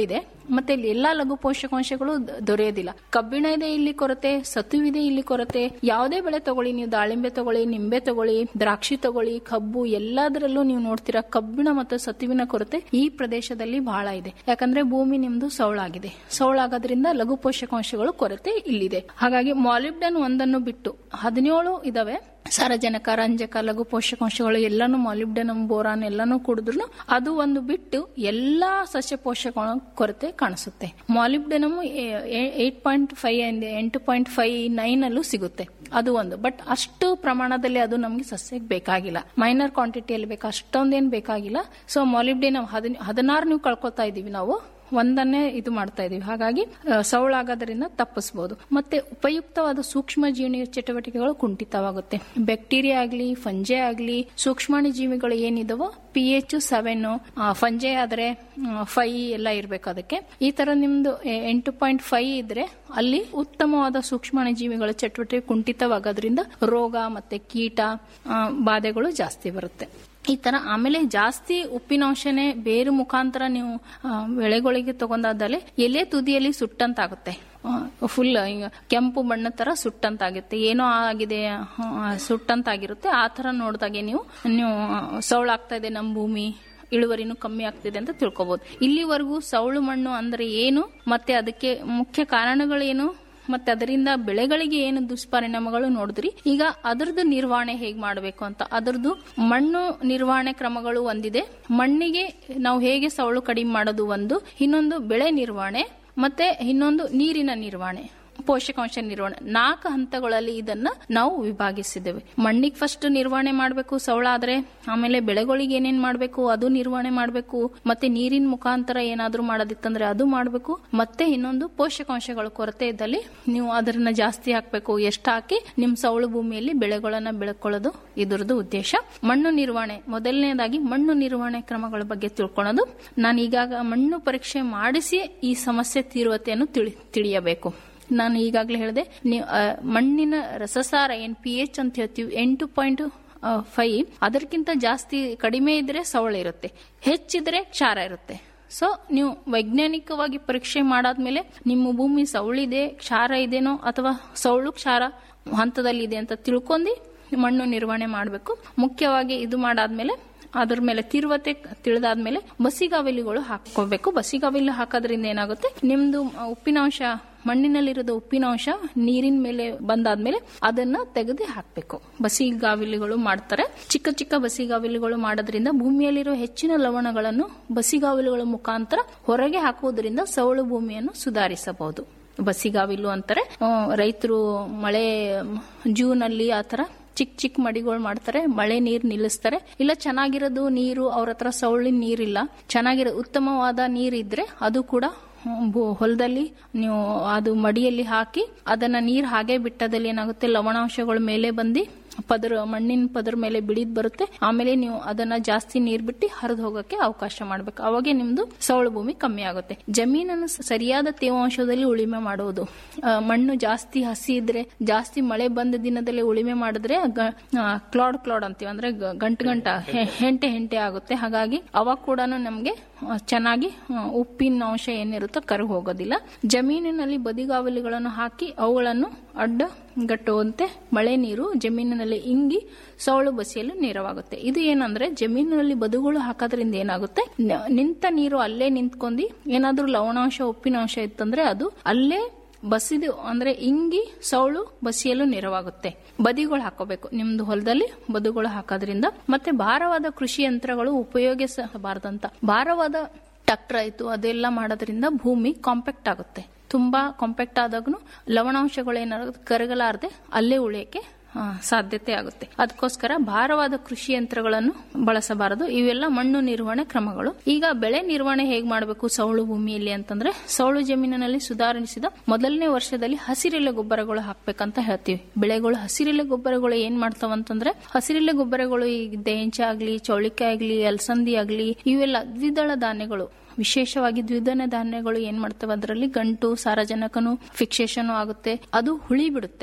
ಮತ್ತೆ ಇಲ್ಲಿ ಎಲ್ಲಾ ಲಘು ಪೋಷಕಾಂಶಗಳು ದ- ದೊರೆಯೋದಿಲ್ಲ ಕಬ್ಬಿಣ ಇದೆ ಇಲ್ಲಿ ಕೊರತೆ ಸತುವಿದೆ ಇಲ್ಲಿ ಕೊರತೆ ಯಾವುದೇ ಬೆಳೆ ತಗೊಳ್ಳಿ ನೀವು ದಾಳಿಂಬೆ ತಗೊಳ್ಳಿ ನಿಂಬೆ ತಗೊಳ್ಳಿ ದ್ರಾಕ್ಷಿ ತಗೊಳ್ಳಿ ಕಬ್ಬು ಎಲ್ಲದರಲ್ಲೂ ನೀವು ನೋಡ್ತೀರಾ ಕಬ್ಬಿಣ ಮತ್ತು ಸತುವಿನ ಕೊರತೆ ಈ ಪ್ರದೇಶದಲ್ಲಿ ಬಹಳ ಇದೆ ಯಾಕಂದ್ರೆ ಭೂಮಿ ನಿಮ್ದು ಸೌಳಾಗಿದೆ ಸೌಳಾಗೋದ್ರಿಂದ ಲಘು ಪೋಷಕಾಂಶಗಳು ಕೊರತೆ ಇಲ್ಲಿದೆ ಹಾಗಾಗಿ ಮಾಲಿಬ್ಡನ್ ಒಂದನ್ನು ಬಿಟ್ಟು ಹದಿನೇಳು ಇದಾವೆ ಸಾರಜನಕ ರಂಜಕ ಲಘು ಪೋಷಕಾಂಶಗಳು ಎಲ್ಲಾನು ಮಾಲಿಬ್ಡನಮ್ ಬೋರಾನ್ ಎಲ್ಲಾನು ಕುಡಿದ್ರು ಅದು ಒಂದು ಬಿಟ್ಟು ಎಲ್ಲಾ ಸಸ್ಯ ಪೋಷಕ ಕೊರತೆ ಕಾಣಿಸುತ್ತೆ ಮಾಲಿಬ್ಡನಮ್ ಏಟ್ ಪಾಯಿಂಟ್ ಫೈವ್ ಎಂಟು ಪಾಯಿಂಟ್ ಫೈವ್ ನೈನ್ ಅಲ್ಲೂ ಸಿಗುತ್ತೆ ಅದು ಒಂದು ಬಟ್ ಅಷ್ಟು ಪ್ರಮಾಣದಲ್ಲಿ ಅದು ನಮಗೆ ಸಸ್ಯಕ್ಕೆ ಬೇಕಾಗಿಲ್ಲ ಮೈನರ್ ಕ್ವಾಂಟಿಟಿಯಲ್ಲಿ ಬೇಕು ಅಷ್ಟೊಂದೇನು ಬೇಕಾಗಿಲ್ಲ ಸೊ ಮಾಲಿಬ್ಡೇನಮ್ ಹದಿನಾರು ನೀವು ಕಳ್ಕೊತಾ ಇದೀವಿ ನಾವು ಒಂದನ್ನೇ ಇದು ಮಾಡ್ತಾ ಇದೀವಿ ಹಾಗಾಗಿ ಆ, ಸೌಳಾಗೋದ್ರಿಂದ ತಪ್ಪಿಸಬಹುದು ಮತ್ತೆ ಉಪಯುಕ್ತವಾದ ಸೂಕ್ಷ್ಮ ಜೀವಿ ಚಟುವಟಿಕೆಗಳು ಕುಂಠಿತವಾಗುತ್ತೆ ಬ್ಯಾಕ್ಟೀರಿಯಾ ಆಗ್ಲಿ ಫಂಜೆ ಆಗ್ಲಿ ಸೂಕ್ಷ್ಮಾಣು ಜೀವಿಗಳು ಏನಿದಾವೋ ಪಿ ಎಚ್ ಸೆವೆನ್ ಫಂಜೆ ಆದ್ರೆ ಫೈ ಎಲ್ಲ ಇರ್ಬೇಕು ಅದಕ್ಕೆ ಈ ತರ ನಿಮ್ದು ಎ- ಎಂಟು ಪಾಯಿಂಟ್ ಫೈವ್ ಇದ್ರೆ ಅಲ್ಲಿ ಉತ್ತಮವಾದ ಸೂಕ್ಷ್ಮಾಣು ಜೀವಿಗಳ ಚಟುವಟಿಕೆ ಕುಂಠಿತವಾಗೋದ್ರಿಂದ ರೋಗ ಮತ್ತೆ ಕೀಟ ಆ, ಬಾಧೆಗಳು ಜಾಸ್ತಿ ಬರುತ್ತೆ ಈ ತರ ಆಮೇಲೆ ಜಾಸ್ತಿ ಉಪ್ಪಿನಾಂಶನೇ ಬೇರು ಮುಖಾಂತರ ನೀವು ಆ, ಬೆಳೆಗಳಿಗೆ ತಗೊಂಡಾದಲ್ಲಿ ಎಲೆ ತುದಿಯಲ್ಲಿ ಸುಟ್ಟಂತಾಗುತ್ತೆ ಫುಲ್ ಕೆಂಪು ಬಣ್ಣ ತರ ಸುಟ್ಟಂತಾಗುತ್ತೆ ಏನೋ ಆಗಿದೆ ಆ, ಸುಟ್ಟಂತಾಗಿರುತ್ತೆ ಆ ತರ ನೋಡಿದಾಗೆ ನೀವು ನೀವು ಆ, ಸೌಳಾಗ್ತಾ ಇದೆ ನಮ್ಮ ಭೂಮಿ ಇಳುವರಿನೂ ಕಮ್ಮಿ ಆಗ್ತಿದೆ ಅಂತ ತಿಳ್ಕೊಬಹುದು ಇಲ್ಲಿವರೆಗೂ ಸೌಳು ಮಣ್ಣು ಅಂದ್ರೆ ಏನು ಮತ್ತೆ ಅದಕ್ಕೆ ಮುಖ್ಯ ಕಾರಣಗಳೇನು ಮತ್ತೆ ಅದರಿಂದ ಬೆಳೆಗಳಿಗೆ ಏನು ದುಷ್ಪರಿಣಾಮಗಳು ನೋಡಿದ್ರಿ ಈಗ ಅದರದ್ದು ನಿರ್ವಹಣೆ ಹೇಗೆ ಮಾಡಬೇಕು ಅಂತ ಅದರದ್ದು ಮಣ್ಣು ನಿರ್ವಹಣೆ ಕ್ರಮಗಳು ಒಂದಿದೆ ಮಣ್ಣಿಗೆ ನಾವು ಹೇಗೆ ಸವಳು ಕಡಿಮೆ ಮಾಡೋದು ಒಂದು ಇನ್ನೊಂದು ಬೆಳೆ ನಿರ್ವಹಣೆ ಮತ್ತೆ ಇನ್ನೊಂದು ನೀರಿನ ನಿರ್ವಹಣೆ ಪೋಷಕಾಂಶ ನಿರ್ವಹಣೆ ನಾಲ್ಕು ಹಂತಗಳಲ್ಲಿ ಇದನ್ನ ನಾವು ವಿಭಾಗಿಸಿದ್ದೇವೆ ಮಣ್ಣಿಗೆ ಫಸ್ಟ್ ನಿರ್ವಹಣೆ ಮಾಡಬೇಕು ಸವಳ ಆದ್ರೆ ಆಮೇಲೆ ಬೆಳೆಗಳಿಗೆ ಏನೇನ್ ಮಾಡಬೇಕು ಅದು ನಿರ್ವಹಣೆ ಮಾಡಬೇಕು ಮತ್ತೆ ನೀರಿನ ಮುಖಾಂತರ ಏನಾದ್ರೂ ಮಾಡೋದಿತ್ತಂದ್ರೆ ಅದು ಮಾಡಬೇಕು ಮತ್ತೆ ಇನ್ನೊಂದು ಪೋಷಕಾಂಶಗಳ ಕೊರತೆ ಇದ್ದಲ್ಲಿ ನೀವು ಅದನ್ನ ಜಾಸ್ತಿ ಹಾಕ್ಬೇಕು ಎಷ್ಟು ಹಾಕಿ ನಿಮ್ ಸವಳು ಭೂಮಿಯಲ್ಲಿ ಬೆಳೆಗಳನ್ನ ಬೆಳ್ಕೊಳ್ಳೋದು ಇದರದ್ದು ಉದ್ದೇಶ ಮಣ್ಣು ನಿರ್ವಹಣೆ ಮೊದಲನೇದಾಗಿ ಮಣ್ಣು ನಿರ್ವಹಣೆ ಕ್ರಮಗಳ ಬಗ್ಗೆ ತಿಳ್ಕೊಳ್ಳೋದು ನಾನು ಈಗಾಗ ಮಣ್ಣು ಪರೀಕ್ಷೆ ಮಾಡಿಸಿ ಈ ಸಮಸ್ಯೆ ತೀವ್ರತೆಯನ್ನು ತಿಳಿ ತಿಳಿಯಬೇಕು ನಾನು ಈಗಾಗಲೇ ಹೇಳಿದೆ ನೀವು ಆ, ಮಣ್ಣಿನ ರಸಸಾರ ಏನ್ ಪಿ ಎಚ್ ಅಂತ ಹೇಳ್ತೀವಿ ಎಂಟು ಪಾಯಿಂಟ್ ಫೈವ್ ಅದಕ್ಕಿಂತ ಜಾಸ್ತಿ ಕಡಿಮೆ ಇದ್ರೆ ಸವಳ ಇರುತ್ತೆ ಹೆಚ್ಚಿದ್ರೆ ಕ್ಷಾರ ಇರುತ್ತೆ ಸೊ ನೀವು ವೈಜ್ಞಾನಿಕವಾಗಿ ಪರೀಕ್ಷೆ ಮಾಡಾದ್ಮೇಲೆ ನಿಮ್ಮ ಭೂಮಿ ಸವಳಿದೆ ಕ್ಷಾರ ಇದೆನೋ ಅಥವಾ ಸವಳು ಕ್ಷಾರ ಹಂತದಲ್ಲಿ ಇದೆ ಅಂತ ತಿಳ್ಕೊಂಡು ಮಣ್ಣು ನಿರ್ವಹಣೆ ಮಾಡಬೇಕು ಮುಖ್ಯವಾಗಿ ಇದು ಮಾಡಾದ್ಮೇಲೆ ಅದ್ರ ಮೇಲೆ ತೀವ್ರತೆ ತಿಳಿದಾದ್ಮೇಲೆ ಬಸಿಗಾವಲಿಗಳು ಹಾಕೋಬೇಕು ಬಸಿಗಾವಲಿ ಹಾಕೋದ್ರಿಂದ ಏನಾಗುತ್ತೆ ನಿಮ್ದು ಉಪ್ಪಿನಾಂಶ ಮಣ್ಣಿನಲ್ಲಿರೋದು ಉಪ್ಪಿನಾಂಶ ನೀರಿನ ಮೇಲೆ ಬಂದಾದ್ಮೇಲೆ ಅದನ್ನ ತೆಗೆದು ಹಾಕಬೇಕು ಬಸಿಗಾವಿಲಿಗಳು ಮಾಡ್ತಾರೆ ಚಿಕ್ಕ ಚಿಕ್ಕ ಬಸಿಗಾವಿಲಿಗಳು ಮಾಡೋದ್ರಿಂದ ಭೂಮಿಯಲ್ಲಿರೋ ಹೆಚ್ಚಿನ ಲವಣಗಳನ್ನು ಬಸಿಗಾವಿಲುಗಳ ಮುಖಾಂತರ ಹೊರಗೆ ಹಾಕುವುದರಿಂದ ಸವಳು ಭೂಮಿಯನ್ನು ಸುಧಾರಿಸಬಹುದು ಬಸಿಗಾವಿಲು ಅಂತಾರೆ ರೈತರು ಮಳೆ ಜೂನ್ ಅಲ್ಲಿ ಆತರ ಚಿಕ್ಕ ಚಿಕ್ಕ ಮಡಿಗಳು ಮಾಡ್ತಾರೆ ಮಳೆ ನೀರು ನಿಲ್ಲಿಸ್ತಾರೆ ಇಲ್ಲ ಚೆನ್ನಾಗಿರೋದು ನೀರು ಅವ್ರ ಹತ್ರ ಸವಳಿನ ನೀರಿಲ್ಲ ಚೆನ್ನಾಗಿರೋ ಉತ್ತಮವಾದ ನೀರಿದ್ರೆ ಅದು ಕೂಡ ಭೂ- ಹೊಲದಲ್ಲಿ ನೀವು ಅದು ಮಡಿಯಲ್ಲಿ ಹಾಕಿ ಅದನ್ನ ನೀರ್ ಹಾಗೆ ಬಿಟ್ಟದಲ್ಲಿ ಏನಾಗುತ್ತೆ ಲವಣಾಂಶಗಳ ಮೇಲೆ ಬಂದು ಪದರ ಮಣ್ಣಿನ ಪದರ ಮೇಲೆ ಬಿಳಿದ್ ಬರುತ್ತೆ ಆಮೇಲೆ ನೀವು ಅದನ್ನ ಜಾಸ್ತಿ ನೀರ್ ಬಿಟ್ಟು ಹರಿದು ಹೋಗಕ್ಕೆ ಅವಕಾಶ ಮಾಡ್ಬೇಕು ಅವಾಗೆ ನಿಮ್ದು ಸವಳು ಭೂಮಿ ಕಮ್ಮಿ ಆಗುತ್ತೆ ಜಮೀನನ್ನು ಸ- ಸರಿಯಾದ ತೇವಾಂಶದಲ್ಲಿ ಉಳಿಮೆ ಮಾಡುವುದು ಆ, ಮಣ್ಣು ಜಾಸ್ತಿ ಹಸಿ ಇದ್ರೆ ಜಾಸ್ತಿ ಮಳೆ ಬಂದ ದಿನದಲ್ಲಿ ಉಳಿಮೆ ಮಾಡಿದ್ರೆ ಗ- ಆ, ಕ್ಲಾಡ್ ಕ್ಲಾಡ್ ಅಂತೀವಿ ಅಂದ್ರೆ ಗ- ಗಂಟು ಗಂಟ ಹೆ- ಹೆಂಟೆ ಹೆಂಟೆ ಆಗುತ್ತೆ ಹಾಗಾಗಿ ಅವಾಗ ಕೂಡ ನಮ್ಗೆ ಆ, ಚೆನ್ನಾಗಿ ಆ, ಉಪ್ಪಿನ ಅಂಶ ಏನಿರುತ್ತೋ ಕರಗಿ ಹೋಗೋದಿಲ್ಲ ಜಮೀನಿನಲ್ಲಿ ಬದಿಗಾವಲಿಗಳನ್ನು ಹಾಕಿ ಅವುಗಳನ್ನು ಅಡ್ಡ ಗಟ್ಟುವಂತೆ ಮಳೆ ನೀರು ಜಮೀನಿನಲ್ಲಿ ಇಂಗಿ ಸೌಳು ಬಸಿಯಲು ನೆರವಾಗುತ್ತೆ ಇದು ಏನಂದ್ರೆ ಜಮೀನಿನಲ್ಲಿ ಬದುಗಳು ಹಾಕೋದ್ರಿಂದ ಏನಾಗುತ್ತೆ ನ- ನಿಂತ ನೀರು ಅಲ್ಲೇ ನಿಂತ್ಕೊಂಡಿ ಏನಾದ್ರೂ ಲವಣಾಂಶ ಉಪ್ಪಿನಾಂಶ ಇತ್ತಂದ್ರೆ ಅದು ಅಲ್ಲೇ ಬಸಿದು ಅಂದ್ರೆ ಇಂಗಿ ಸೌಳು ಬಸಿಯಲು ನೆರವಾಗುತ್ತೆ ಬದಿಗಳು ಹಾಕೋಬೇಕು ನಿಮ್ದು ಹೊಲದಲ್ಲಿ ಬದುಗಳು ಹಾಕೋದ್ರಿಂದ ಮತ್ತೆ ಭಾರವಾದ ಕೃಷಿ ಯಂತ್ರಗಳು ಉಪಯೋಗಿಸಬಾರ್ದಂತ ಭಾರವಾದ ಟ್ರಾಕ್ಟರ್ ಆಯ್ತು ಅದೆಲ್ಲ ಮಾಡೋದ್ರಿಂದ ಭೂಮಿ ಕಾಂಪ್ಯಾಕ್ಟ್ ಆಗುತ್ತೆ ತುಂಬಾ ಕಾಂಪ್ಯಾಕ್ಟ್ ಆದಾಗೂ ಲವಣಾಂಶಗಳು ಏನಾಗುತ್ತೆ ಕರಗಲಾರದೆ ಅಲ್ಲೇ ಉಳಿಯಕ್ಕೆ ಆ, ಸಾಧ್ಯತೆ ಆಗುತ್ತೆ ಅದಕ್ಕೋಸ್ಕರ ಭಾರವಾದ ಕೃಷಿ ಯಂತ್ರಗಳನ್ನು ಬಳಸಬಾರದು ಇವೆಲ್ಲ ಮಣ್ಣು ನಿರ್ವಹಣೆ ಕ್ರಮಗಳು ಈಗ ಬೆಳೆ ನಿರ್ವಹಣೆ ಹೇಗೆ ಮಾಡಬೇಕು ಸೌಳು ಭೂಮಿಯಲ್ಲಿ ಅಂತಂದ್ರೆ ಸೌಳು ಜಮೀನಿನಲ್ಲಿ ಸುಧಾರಿಸಿದ ಮೊದಲನೇ ವರ್ಷದಲ್ಲಿ ಹಸಿರೆಲೆ ಗೊಬ್ಬರಗಳು ಹಾಕ್ಬೇಕಂತ ಹೇಳ್ತೀವಿ ಬೆಳೆಗಳು ಹಸಿರೆಲೆ ಗೊಬ್ಬರಗಳು ಏನ್ ಮಾಡ್ತಾವಂತಂದ್ರೆ ಹಸಿರೆಲೆ ಗೊಬ್ಬರಗಳು ಈಗ ದೇಂಚ ಆಗ್ಲಿ ಚೌಳಿಕಾಯಿ ಆಗ್ಲಿ ಅಲಸಂದಿ ಆಗ್ಲಿ ಇವೆಲ್ಲ ದ್ವಿದಳ ಧಾನ್ಯಗಳು ವಿಶೇಷವಾಗಿ ದ್ವಿದಳ ಧಾನ್ಯಗಳು ಏನ್ ಮಾಡ್ತವೆ ಅದರಲ್ಲಿ ಗಂಟು ಸಾರಜನಕನು ಫಿಕ್ಸೇಷನ್ ಆಗುತ್ತೆ ಅದು ಹುಳಿ ಬಿಡುತ್ತೆ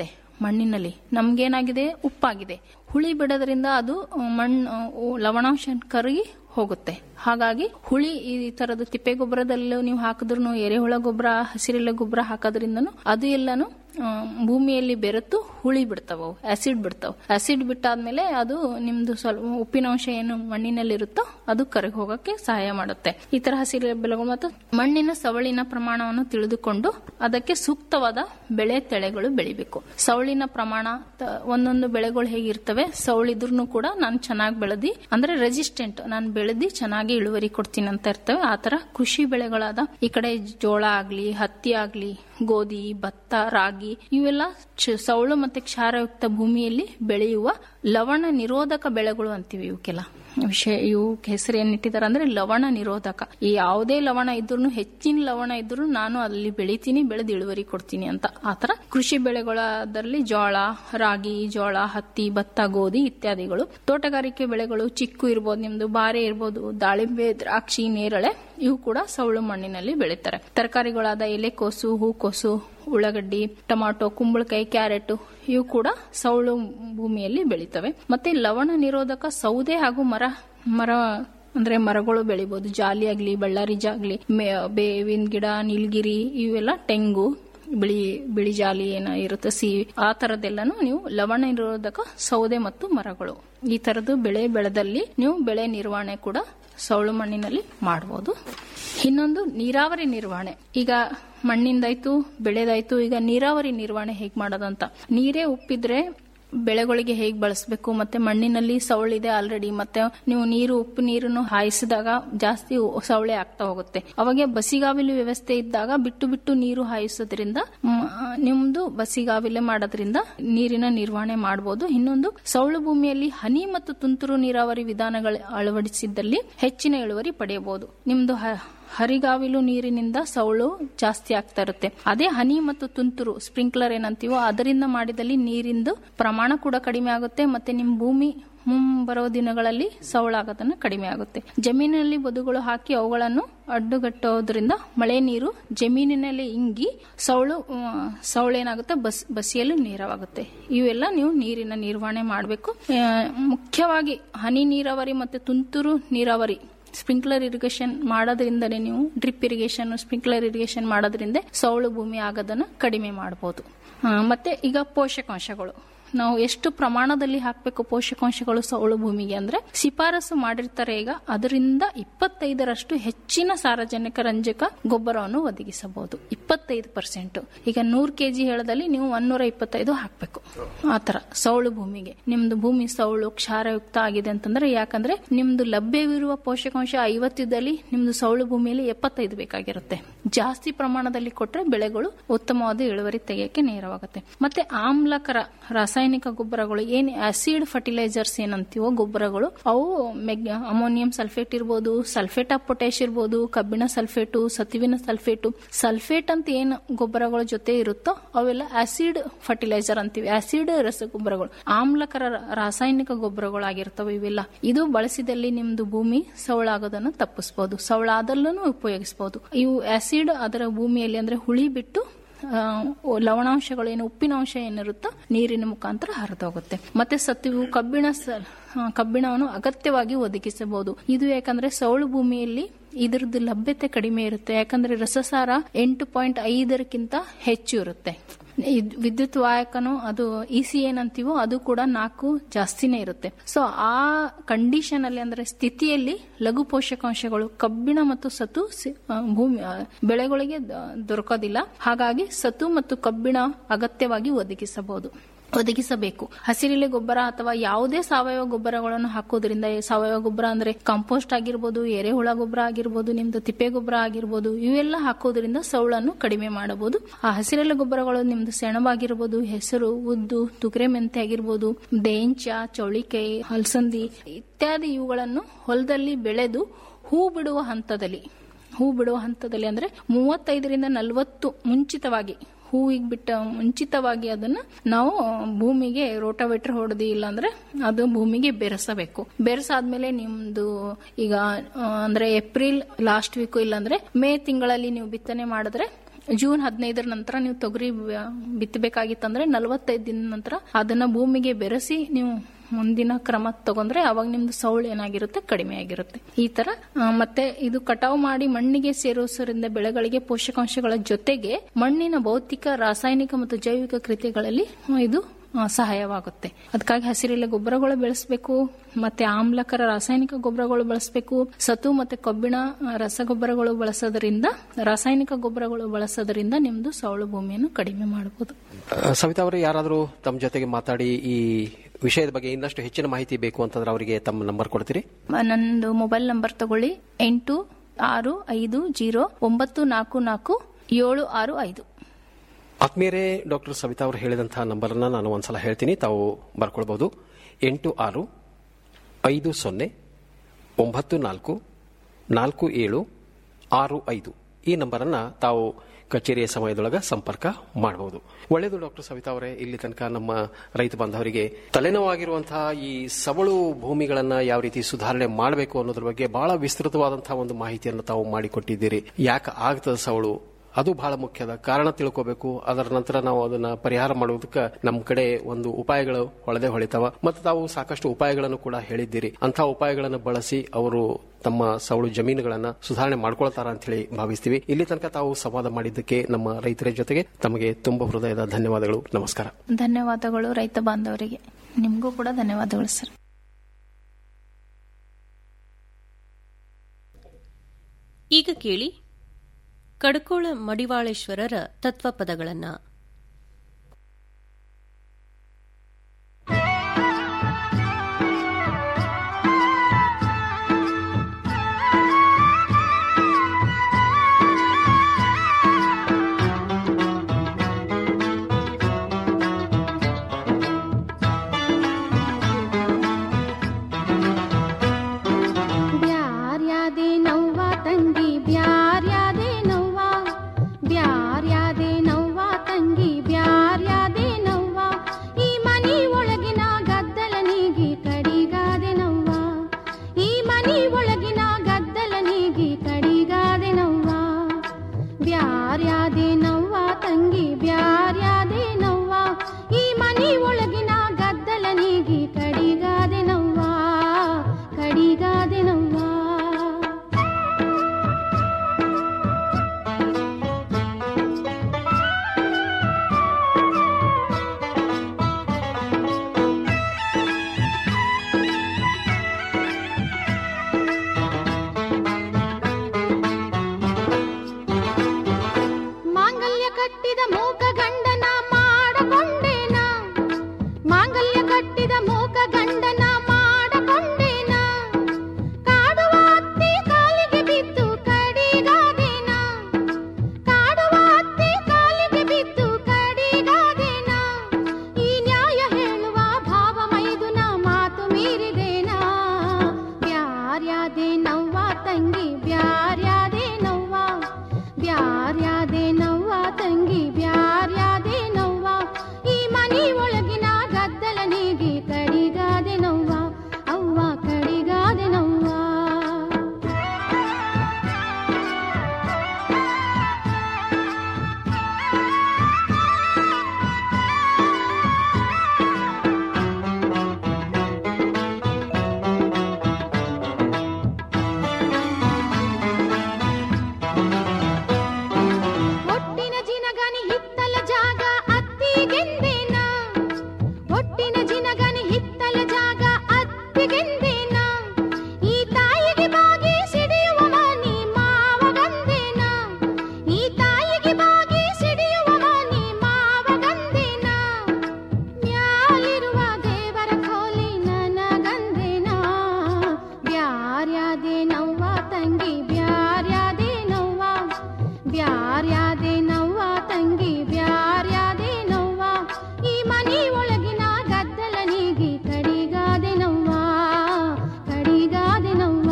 ಮಣ್ಣಿನಲ್ಲಿ ನಮ್ಗೇನಾಗಿದೆ ಉಪ್ಪಾಗಿದೆ ಹುಳಿ ಬಿಡೋದ್ರಿಂದ ಅದು ಮಣ್ಣು ಲವಣಾಂಶ ಕರಗಿ ಹೋಗುತ್ತೆ ಹಾಗಾಗಿ ಹುಳಿ ಈ ತರದ ತಿಪ್ಪೆ ಗೊಬ್ಬರದಲ್ಲೂ ನೀವು ಹಾಕಿದ್ರು ಎರೆಹುಳ ಗೊಬ್ಬರ ಹಸಿರೆಲೆ ಗೊಬ್ಬರ ಹಾಕೋದ್ರಿಂದನು ಅದು ಎಲ್ಲಾನು ಆ, ಭೂಮಿಯಲ್ಲಿ ಬೆರೆತು ಹುಳಿ ಬಿಡ್ತಾವ ಅವು ಆಸಿಡ್ ಬಿಡ್ತಾವ ಆಸಿಡ್ ಬಿಟ್ಟಾದ್ಮೇಲೆ ಅದು ನಿಮ್ದು ಸ್ವಲ್ಪ ಉಪ್ಪಿನಾಂಶ ಏನು ಮಣ್ಣಿನಲ್ಲಿ ಇರುತ್ತೋ ಅದು ಕರಗಿ ಹೋಗಕ್ಕೆ ಸಹಾಯ ಮಾಡುತ್ತೆ ಈ ತರ ಹಸಿರೆಲೆ ಬೆಳೆಗಳು ಮತ್ತು ಮಣ್ಣಿನ ಸವಳಿನ ಪ್ರಮಾಣವನ್ನು ತಿಳಿದುಕೊಂಡು ಅದಕ್ಕೆ ಸೂಕ್ತವಾದ ಬೆಳೆ ತೆಳೆಗಳು ಬೆಳಿಬೇಕು ಸವಳಿನ ಪ್ರಮಾಣ ತ- ಒಂದೊಂದು ಬೆಳೆಗಳು ಹೇಗಿರ್ತವೆ ಸವಳಿದ್ರು ಕೂಡ ನಾನು ಚೆನ್ನಾಗಿ ಬೆಳೆದಿ ಅಂದ್ರೆ ರೆಸಿಸ್ಟೆಂಟ್ ನಾನು ಬೆಳೆದಿ ಚೆನ್ನಾಗಿ ಇಳುವರಿ ಕೊಡ್ತೀನಿ ಅಂತ ಇರ್ತವೆ ಆ ತರ ಕೃಷಿ ಬೆಳೆಗಳಾದ ಈ ಕಡೆ ಜೋಳ ಆಗ್ಲಿ ಹತ್ತಿ ಆಗ್ಲಿ ಗೋಧಿ ಭತ್ತ ರಾಗಿ ಇವೆಲ್ಲ ಚ- ಸವಳು ಮತ್ತೆ ಕ್ಷಾರಯುಕ್ತ ಭೂಮಿಯಲ್ಲಿ ಬೆಳೆಯುವ ಲವಣ ನಿರೋಧಕ ಬೆಳೆಗಳು ಅಂತೀವಿ ಇವಕ್ಕೆಲ್ಲ ವಿಷಯ ಇವು ಹೆಸರು ಏನಿಟ್ಟಿದ್ದಾರೆ ಅಂದ್ರೆ ಲವಣ ನಿರೋಧಕ ಈ ಯಾವುದೇ ಲವಣ ಇದ್ರೂ ಹೆಚ್ಚಿನ ಲವಣ ಇದ್ರೂ ನಾನು ಅಲ್ಲಿ ಬೆಳಿತೀನಿ ಬೆಳೆದು ಇಳುವರಿ ಕೊಡ್ತೀನಿ ಅಂತ ಆತರ ಕೃಷಿ ಬೆಳೆಗಳಲ್ಲಿ ಜೋಳ ರಾಗಿ ಜೋಳ ಹತ್ತಿ ಭತ್ತ ಗೋಧಿ ಇತ್ಯಾದಿಗಳು ತೋಟಗಾರಿಕೆ ಬೆಳೆಗಳು ಚಿಕ್ಕು ಇರ್ಬೋದು ನಿಮ್ದು ಬಾರೆ ಇರ್ಬೋದು ದಾಳಿಂಬೆ ದ್ರಾಕ್ಷಿ ನೇರಳೆ ಇವು ಕೂಡ ಸವಳು ಮಣ್ಣಿನಲ್ಲಿ ಬೆಳೀತಾರೆ ತರಕಾರಿಗಳಾದ ಎಲೆಕೋಸು ಹೂಕೋಸು ಉಳ್ಳಾಗಡ್ಡಿ ಟೊಮಾಟೊ ಕುಂಬಳಕಾಯಿ ಕ್ಯಾರೆಟ್ ಇವು ಕೂಡ ಸೌಳು ಭೂಮಿಯಲ್ಲಿ ಬೆಳೀತವೆ ಮತ್ತೆ ಲವಣ ನಿರೋಧಕ ಸೌದೆ ಹಾಗೂ ಮರ ಮರ ಅಂದ್ರೆ ಮರಗಳು ಬೆಳಿಬಹುದು ಜಾಲಿ ಆಗ್ಲಿ ಬಳ್ಳಾರಿ ಜಾಗ್ಲಿ ಮೇ- ಬೇವಿನ ಗಿಡ ನೀಲಗಿರಿ ಇವೆಲ್ಲ ತೆಂಗು ಬಿಳಿ ಬಿಳಿ ಜಾಲಿ ಏನ ಇರುತ್ತೆ ಸಿ ಆ ತರದೆಲ್ಲಾನು ನೀವು ಲವಣ ನಿರೋಧಕ ಸೌದೆ ಮತ್ತು ಮರಗಳು ಈ ತರದ್ದು ಬೆಳೆ ಬೆಳೆದಲ್ಲಿ ನೀವು ಬೆಳೆ ನಿರ್ವಹಣೆ ಕೂಡ ಸೌಳು ಮಣ್ಣಿನಲ್ಲಿ ಮಾಡಬಹುದು ಇನ್ನೊಂದು ನೀರಾವರಿ ನಿರ್ವಹಣೆ ಈಗ ಮಣ್ಣಿಂದಾಯ್ತು ಬೆಳೆದಾಯ್ತು ಈಗ ನೀರಾವರಿ ನಿರ್ವಹಣೆ ಹೇಗ್ ಮಾಡೋದಂತ ನೀರೇ ಉಪ್ಪಿದ್ರೆ ಬೆಳೆಗಳಿಗೆ ಹೇಗ್ ಬಳಸಬೇಕು ಮತ್ತೆ ಮಣ್ಣಿನಲ್ಲಿ ಸವಳಿದೆ ಆಲ್ರೆಡಿ ಮತ್ತೆ ನೀವು ನೀರು ಉಪ್ಪು ನೀರನ್ನು ಹಾಯಿಸಿದಾಗ ಜಾಸ್ತಿ ಸವಳೆ ಆಗ್ತಾ ಹೋಗುತ್ತೆ ಅವಾಗ ಬಸಿಗಾವಿಲು ವ್ಯವಸ್ಥೆ ಇದ್ದಾಗ ಬಿಟ್ಟು ಬಿಟ್ಟು ನೀರು ಹಾಯಿಸೋದ್ರಿಂದ ಮ್, ನಿಮ್ದು ಬಸಿಗಾವಿಲೆ ಮಾಡೋದ್ರಿಂದ ನೀರಿನ ನಿರ್ವಹಣೆ ಮಾಡಬಹುದು ಇನ್ನೊಂದು ಸೌಳು ಭೂಮಿಯಲ್ಲಿ ಹನಿ ಮತ್ತು ತುಂತುರು ನೀರಾವರಿ ವಿಧಾನಗಳ ಅಳವಡಿಸಿದ್ದಲ್ಲಿ ಹೆಚ್ಚಿನ ಇಳುವರಿ ಪಡೆಯಬಹುದು ನಿಮ್ದು ಹ- ಹರಿಗಾವಿಲು ನೀರಿನಿಂದ ಸೌಳು ಜಾಸ್ತಿ ಆಗ್ತಾ ಇರುತ್ತೆ ಅದೇ ಹನಿ ಮತ್ತು ತುಂತುರು ಸ್ಪ್ರಿಂಕ್ಲರ್ ಏನಂತೀವೋ ಅದರಿಂದ ಮಾಡಿದಲ್ಲಿ ನೀರಿಂದು ಪ್ರಮಾಣ ಕೂಡ ಕಡಿಮೆ ಆಗುತ್ತೆ ಮತ್ತೆ ನಿಮ್ ಭೂಮಿ ಮುಂಬರೋ ದಿನಗಳಲ್ಲಿ ಸವಳಾಗೋದನ್ನ ಕಡಿಮೆ ಆಗುತ್ತೆ ಜಮೀನಿನಲ್ಲಿ ಬದುಗಳು ಹಾಕಿ ಅವುಗಳನ್ನು ಅಡ್ಡುಗಟ್ಟೋದ್ರಿಂದ ಮಳೆ ನೀರು ಜಮೀನಿನಲ್ಲಿ ಇಂಗಿ ಸವಳು ಆ, ಸವಳೇನಾಗುತ್ತೆ ಬಸ್ ಬಸಿಯಲು ನೀರವಾಗುತ್ತೆ ಇವೆಲ್ಲ ನೀವು ನೀರಿನ ನಿರ್ವಹಣೆ ಮಾಡಬೇಕು ಮುಖ್ಯವಾಗಿ ಹನಿ ನೀರಾವರಿ ಮತ್ತೆ ತುಂತುರು ನೀರಾವರಿ ಸ್ಪ್ರಿಂಕ್ಲರ್ ಇರಿಗೇಷನ್ ಮಾಡೋದ್ರಿಂದನೇ ನೀವು ಡ್ರಿಪ್ ಇರಿಗೇಷನ್ ಸ್ಪ್ರಿಂಕ್ಲರ್ ಇರಿಗೇಷನ್ ಮಾಡೋದ್ರಿಂದ ಸೌಳು ಭೂಮಿ ಆಗೋದನ್ನ ಕಡಿಮೆ ಮಾಡಬಹುದು ಮತ್ತೆ ಈಗ ಪೋಷಕಾಂಶಗಳು ನಾವು ಎಷ್ಟು ಪ್ರಮಾಣದಲ್ಲಿ ಹಾಕಬೇಕು ಪೋಷಕಾಂಶಗಳು ಸೌಳು ಭೂಮಿಗೆ ಅಂದ್ರೆ ಶಿಫಾರಸು ಮಾಡಿರ್ತಾರೆ ಈಗ ಅದರಿಂದ ಇಪ್ಪತ್ತೈದರಷ್ಟು ಹೆಚ್ಚಿನ ಸಾರಜನಕ ರಂಜಕ ಗೊಬ್ಬರವನ್ನು ಒದಗಿಸಬಹುದು ಇಪ್ಪತ್ತೈದು ಪರ್ಸೆಂಟ್ ಈಗ ನೂರ್ ಕೆಜಿ ಹೇಳದಲ್ಲಿ ನೀವು ಒನ್ನೂರ ಇಪ್ಪತ್ತೈದು ಹಾಕಬೇಕು ಆತರ ಸೌಳು ಭೂಮಿಗೆ ನಿಮ್ದು ಭೂಮಿ ಸೌಳು ಕ್ಷಾರಯುಕ್ತ ಆಗಿದೆ ಅಂತಂದ್ರೆ ಯಾಕಂದ್ರೆ ನಿಮ್ದು ಲಭ್ಯವಿರುವ ಪೋಷಕಾಂಶ ಐವತ್ತಿದ್ದಲ್ಲಿ ನಿಮ್ದು ಸೌಳು ಭೂಮಿಯಲ್ಲಿ ಎಪ್ಪತ್ತೈದು ಬೇಕಾಗಿರುತ್ತೆ ಜಾಸ್ತಿ ಪ್ರಮಾಣದಲ್ಲಿ ಕೊಟ್ರೆ ಬೆಳೆಗಳು ಉತ್ತಮವಾದ ಇಳುವರಿ ತೆಗೆಯಕ್ಕೆ ನೇರವಾಗುತ್ತೆ ಮತ್ತೆ ಆಮ್ಲಕರ ರಾಸಾಯನಿಕ ಗೊಬ್ಬರಗಳು ಏನ್ ಆಸಿಡ್ ಫರ್ಟಿಲೈಸರ್ಸ್ ಏನಂತೀವೋ ಗೊಬ್ಬರಗಳು ಅವು ಮೆಗ್ ಅಮೋನಿಯಂ ಸಲ್ಫೇಟ್ ಇರ್ಬೋದು ಸಲ್ಫೇಟ್ ಆಫ್ ಪೊಟ್ಯಾಶ್ ಇರ್ಬೋದು ಕಬ್ಬಿಣ ಸಲ್ಫೇಟು ಸತುವಿನ ಸಲ್ಫೇಟು ಸಲ್ಫೇಟ್ ಅಂತ ಏನು ಗೊಬ್ಬರಗಳ ಜೊತೆ ಇರುತ್ತೋ ಅವೆಲ್ಲ ಆಸಿಡ್ ಫರ್ಟಿಲೈಸರ್ ಅಂತೀವಿ ಆಸಿಡ್ ರಸಗೊಬ್ಬರಗಳು ಆಮ್ಲಕರ ರಾಸಾಯನಿಕ ಗೊಬ್ಬರಗಳಾಗಿರ್ತವೆ ಇವೆಲ್ಲ ಇದು ಬಳಸಿದಲ್ಲಿ ನಿಮ್ದು ಭೂಮಿ ಸವಳಾಗೋದನ್ನು ತಪ್ಪಿಸಬಹುದು ಸವಳಾದಲ್ಲೂ ಉಪಯೋಗಿಸಬಹುದು ಇವು ಆಸಿಡ್ ಅದರ ಭೂಮಿಯಲ್ಲಿ ಅಂದ್ರೆ ಹುಳಿ ಬಿಟ್ಟು ಆ, ಲವಣಾಂಶಗಳು ಏನು ಉಪ್ಪಿನಾಂಶ ಏನಿರುತ್ತೋ ನೀರಿನ ಮುಖಾಂತರ ಹರಿದೋಗುತ್ತೆ ಮತ್ತೆ ಸತ್ಯವು ಕಬ್ಬಿಣ ಸ- ಆ, ಕಬ್ಬಿಣವನ್ನು ಅಗತ್ಯವಾಗಿ ಒದಗಿಸಬಹುದು ಇದು ಯಾಕಂದ್ರೆ ಸೌಳು ಭೂಮಿಯಲ್ಲಿ ಇದರದ್ದು ಲಭ್ಯತೆ ಕಡಿಮೆ ಇರುತ್ತೆ ಯಾಕಂದ್ರೆ ರಸಸಾರ ಎಂಟು ಪಾಯಿಂಟ್ ಐದರಕ್ಕಿಂತ ಹೆಚ್ಚು ಇರುತ್ತೆ ಇದ್- ವಿದ್ಯುತ್ ವಾಹಕನು ಅದು ಇ ಸಿ ಏನಂತೀವೋ ಅದು ಕೂಡ ನಾಲ್ಕು ಜಾಸ್ತಿನೇ ಇರುತ್ತೆ ಸೊ ಆ ಕಂಡೀಷನ್ ಅಲ್ಲಿ ಅಂದ್ರೆ ಸ್ಥಿತಿಯಲ್ಲಿ ಲಘು ಪೋಷಕಾಂಶಗಳು ಕಬ್ಬಿಣ ಮತ್ತು ಸತು ಸಿ- ಆ, ಭೂಮಿ ಆ, ಬೆಳೆಗಳಿಗೆ ದ- ದೊರಕೋದಿಲ್ಲ ಹಾಗಾಗಿ ಸತು ಮತ್ತು ಕಬ್ಬಿಣ ಅಗತ್ಯವಾಗಿ ಒದಗಿಸಬಹುದು ಒದಗಿಸಬೇಕು ಹಸಿರೆಲೆ ಗೊಬ್ಬರ ಅಥವಾ ಯಾವುದೇ ಸಾವಯವ ಗೊಬ್ಬರಗಳನ್ನು ಹಾಕೋದ್ರಿಂದ ಈ ಸಾವಯವ ಗೊಬ್ಬರ ಅಂದ್ರೆ ಕಾಂಪೋಸ್ಟ್ ಆಗಿರ್ಬೋದು ಎರೆಹುಳ ಗೊಬ್ಬರ ಆಗಿರ್ಬೋದು ನಿಮ್ದು ತಿಪ್ಪೆ ಗೊಬ್ಬರ ಆಗಿರ್ಬೋದು ಇವೆಲ್ಲ ಹಾಕೋದ್ರಿಂದ ಸೌಳನ್ನು ಕಡಿಮೆ ಮಾಡಬಹುದು ಆ ಹಸಿರೆಲೆ ಗೊಬ್ಬರಗಳು ನಿಮ್ದು ಸೆಣಬಾಗಿರ್ಬೋದು ಹೆಸರು ಉದ್ದು ತುಗರೆ ಮೆಂತೆ ಆಗಿರ್ಬೋದು ದೇಂಚ ಚೌಳಿಕಾಯಿ ಹಲಸಂದಿ ಇತ್ಯಾದಿ ಇವುಗಳನ್ನು ಹೊಲದಲ್ಲಿ ಬೆಳೆದು ಹೂ ಬಿಡುವ ಹಂತದಲ್ಲಿ ಹೂ ಬಿಡುವ ಹಂತದಲ್ಲಿ ಅಂದ್ರೆ ಮೂವತ್ತೈದರಿಂದ ನಲವತ್ತು ಮುಂಚಿತವಾಗಿ ಹೂವಿಗೆ ಬಿಟ್ಟ ಮುಂಚಿತವಾಗಿ ಅದನ್ನ ನಾವು ಭೂಮಿಗೆ ರೋಟಾವೇಟರ್ ಹೊಡೆದಿ ಇಲ್ಲಾಂದ್ರೆ ಅದು ಭೂಮಿಗೆ ಬೆರೆಸಬೇಕು ಬೆರೆಸಾದ್ಮೇಲೆ ನಿಮ್ದು ಈಗ ಆ, ಅಂದ್ರೆ ಏಪ್ರಿಲ್ ಲಾಸ್ಟ್ ವೀಕ್ ಇಲ್ಲಾಂದ್ರೆ ಮೇ ತಿಂಗಳಲ್ಲಿ ನೀವು ಬಿತ್ತನೆ ಮಾಡಿದ್ರೆ ಜೂನ್ ಹದಿನೈದರ ನಂತರ ನೀವು ತೊಗರಿ ಬ- ಬಿತ್ತಬೇಕಾಗಿತ್ತಂದ್ರೆ ನಲವತ್ತೈದು ದಿನ ನಂತರ ಅದನ್ನ ಭೂಮಿಗೆ ಬೆರೆಸಿ ನೀವು ಮುಂದಿನ ಕ್ರಮ ತಗೊಂಡ್ರೆ ಅವಾಗ ನಿಮ್ದು ಸೌಳು ಏನಾಗಿರುತ್ತೆ ಕಡಿಮೆ ಆಗಿರುತ್ತೆ ಈ ತರ ಆ, ಮತ್ತೆ ಇದು ಕಟಾವು ಮಾಡಿ ಮಣ್ಣಿಗೆ ಸೇರಿಸೋದ್ರಿಂದ ಬೆಳೆಗಳಿಗೆ ಪೋಷಕಾಂಶಗಳ ಜೊತೆಗೆ ಮಣ್ಣಿನ ಭೌತಿಕ ರಾಸಾಯನಿಕ ಮತ್ತು ಜೈವಿಕ ಕೃತಿಗಳಲ್ಲಿ ಇದು ಆ, ಸಹಾಯವಾಗುತ್ತೆ ಅದಕ್ಕಾಗಿ ಹಸಿರೆಲೆ ಗೊಬ್ಬರಗಳು ಬೆಳೆಸಬೇಕು ಮತ್ತೆ ಆಮ್ಲಕರ ರಾಸಾಯನಿಕ ಗೊಬ್ಬರಗಳು ಬಳಸಬೇಕು ಸತು ಮತ್ತೆ ಕಬ್ಬಿಣ ಆ, ರಸಗೊಬ್ಬರಗಳು ಬಳಸೋದ್ರಿಂದ ರಾಸಾಯನಿಕ ಗೊಬ್ಬರಗಳು ಬಳಸೋದ್ರಿಂದ ನಿಮ್ದು ಸೌಳು ಭೂಮಿಯನ್ನು ಕಡಿಮೆ ಮಾಡಬಹುದು ಆ, ಸವಿತಾ ಅವರು ಯಾರಾದರೂ ತಮ್ಮ ಜೊತೆಗೆ ಮಾತಾಡಿ ಈ ವಿಷಯದ ಬಗ್ಗೆ ಇನ್ನಷ್ಟು ಹೆಚ್ಚಿನ ಮಾಹಿತಿ ಬೇಕು ಅಂತಂದ್ರೆ ಅವರಿಗೆ ತಮ್ಮ ನಂಬರ್ ಕೊಡ್ತೀರಿ ನಂದು ಮೊಬೈಲ್ ನಂಬರ್ ತಗೊಳ್ಳಿ ಎಂಟು ಆರು ಐದು ಜೀರೋ ಒಂಬತ್ತು ನಾಲ್ಕು ನಾಲ್ಕು ಏಳು ಆರು ಐದು ಆತ್ಮೀಯರೇ ಡಾಕ್ಟರ್ ಸವಿತಾ ಅವರು ಹೇಳಿದಂತಹ ನಂಬರನ್ನ ನಾನು ಒಂದ್ಸಲ ಹೇಳ್ತೀನಿ ತಾವು ಬರ್ಕೊಳ್ಬಹುದು ಎಂಟು ಆರು ಐದು ಸೊನ್ನೆ ಒಂಬತ್ತು ನಾಲ್ಕು ನಾಲ್ಕು ಏಳು ಆರು ಐದು ಈ ನಂಬರನ್ನ ತಾವು ಕಚೇರಿಯ ಸಮಯದೊಳಗ ಸಂಪರ್ಕ ಮಾಡಬಹುದು ಒಳ್ಳೆಯದು ಡಾಕ್ಟರ್ ಸವಿತಾ ಅವರೇ ಇಲ್ಲಿ ತನಕ ನಮ್ಮ ರೈತ ಬಾಂಧವರಿಗೆ ತಲೆನೋವಾಗಿರುವಂತಹ ಈ ಸವಳು ಭೂಮಿಗಳನ್ನ ಯಾವ ರೀತಿ ಸುಧಾರಣೆ ಮಾಡಬೇಕು ಅನ್ನೋದ್ರ ಬಗ್ಗೆ ಬಹಳ ವಿಸ್ತೃತವಾದಂತಹ ಒಂದು ಮಾಹಿತಿಯನ್ನು ತಾವು ಮಾಡಿಕೊಟ್ಟಿದ್ದೀರಿ ಯಾಕೆ ಆಗ್ತದ ಸವಳು ಅದು ಬಹಳ ಮುಖ್ಯದ ಕಾರಣ ತಿಳ್ಕೋಬೇಕು ಅದರ ನಂತರ ನಾವು ಅದನ್ನ ಪರಿಹಾರ ಮಾಡುವುದಕ್ಕೆ ನಮ್ಮ ಕಡೆ ಒಂದು ಉಪಾಯಗಳು ಹೊಳೆದೇ ಹೊಳಿತಾವ ಮತ್ತು ತಾವು ಸಾಕಷ್ಟು ಉಪಾಯಗಳನ್ನು ಕೂಡ ಹೇಳಿದ್ದೀರಿ ಅಂತಹ ಉಪಾಯಗಳನ್ನು ಬಳಸಿ ಅವರು ತಮ್ಮ ಸವಳು ಜಮೀನುಗಳನ್ನ ಸುಧಾರಣೆ ಮಾಡ್ಕೊಳ್ತಾರ ಅಂತ ಹೇಳಿ ಭಾವಿಸ್ತೀವಿ ಇಲ್ಲಿ ತನಕ ತಾವು ಸಂವಾದ ಮಾಡಿದ್ದಕ್ಕೆ ನಮ್ಮ ರೈತರ ಜೊತೆಗೆ ತಮಗೆ ತುಂಬ ಹೃದಯದ ಧನ್ಯವಾದಗಳು ನಮಸ್ಕಾರ ಧನ್ಯವಾದಗಳು ರೈತ ಬಾಂಧವರಿಗೆ ನಿಮಗೂ ಕೂಡ ಧನ್ಯವಾದಗಳು ಸರ್ ಈಗ ಕೇಳಿ ಕಡ್ಕೋಳ ಮಡಿವಾಳೇಶ್ವರರ ತತ್ವಪದಗಳನ್ನ ಬ್ಯಾರ್ಯಾದೆ ನವ್ವ ತಂಗಿ ಬ್ಯಾರ್ಯಾದೆ ನವ್ವ ಬ್ಯಾರ್ಯಾದೆ ನವ್ವ ತಂಗಿ ಬ್ಯಾರ್ಯಾದೆ ನವ್ವ ಈ ಮನಿ ಒಳಗಿನ ಗದ್ದಲ ನೀಗಿ ಕಡಿಗಾದೆ ನವ್ವ ಈ ಮನಿ ಒಳಗಿನ ಗದ್ದಲ ನೀಗಿ ಕಡಿಗಾದೆ ನವ್ವ ಬ್ಯಾರ್ಯಾದೆ ನವ್ವ ತಂಗಿ ಬ್ಯಾರ್ಯಾದೆ ನವ್ವ ಈ ಮನಿ ಒಳಗಿನ ಗದ್ದಲ ನೀಗಿ ಕಡಿಗಾದೆ ನವ್ವ ಕಡಿಗಾದೆ ನವ್ವ ಮಾಂಗಲ್ಯ ಕಟ್ಟಿದ ಮೂಕ ಗಂಡನ ಮಾಡಕೊಂಡೇನ ಮಾಂಗಲ್ಯ ಕಟ್ಟಿದ ಮೂಕ ಗಂಡನ ಮಾಡಕೊಂಡೇನ ಕಾಡುವ ಅತ್ತಿ ಕಾಲಿಗೆ ಬಿದ್ದು ಕಡಿಗಾದೇನ ಕಾಡುವ ಅತ್ತಿ ಕಾಲಿಗೆ ಬಿದ್ದು ಕಡಿಗಾದೇನ ಈ ನ್ಯಾಯ ಹೇಳುವ ಭಾವ ಮೈದುನ ಮಾತು ಮೀರಿದೇನ ಬ್ಯಾರ್ಯಾದೆ ನವ್ವ ತಂಗಿ ಬ್ಯಾರ್ಯಾದೆ ನವ್ವ ಬ್ಯಾರ್ಯಾದೆ ನವ್ವ ತಂಗಿ ಬ್ಯಾರ್ಯಾದೆ ನವ್ವ ಈ ಮನಿ ಒಳಗಿನ ಗದ್ದಲ ನೀಗಿ ಕಡಿಗಾದೆ ನವ್ವ ಅವ್ವ ಕಡಿಗಾದೆ ನವ್ವ ಒಟ್ಟಿನ ಜಿನಗನಿ ಹಿತ್ತಲ ಜಾಗ ಅತ್ತಿಗೆಂದೇನ ಒಟ್ಟಿನ ಜಿನಗನಿ ಹಿತ್ತಲ ಜಾಗ ಅತ್ತಿಗೆಂದೇನ ಈ ತಾಯಿಗೆ ಬಾಗಿ ಸಿಡಿಯುವ ಮನಿ ಮಾವಗಂದೇನ ಈ ತಾಯಿಗೆ ಬಾಗಿ ಸಿಡಿಯುವ ಮನಿ ಮಾವಗಂದೇನ ಮ್ಯಾಲಿರುವ ದೇವರ ಖೋಲಿ ನನಗಂದೇನ ಬ್ಯಾರ್ಯಾದೆ ನವ್ವ ತಂಗಿ ಬ್ಯಾರ್ಯಾದೆ ನವ್ವ ಬ್ಯಾರ್ಯಾದೆ ನವ್ವ ತಂಗಿ ಬ್ಯಾರ್ಯಾದೆ ನವ್ವ ಈ ಮನಿ ಒಳಗಿನ ಗದ್ದಲ ನೀಗಿ ಕಡಿಗಾದೆ ನವ್ವ ಕಡಿಗಾದೆ ನವ್ವ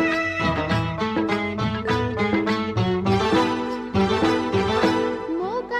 ಮೂಕ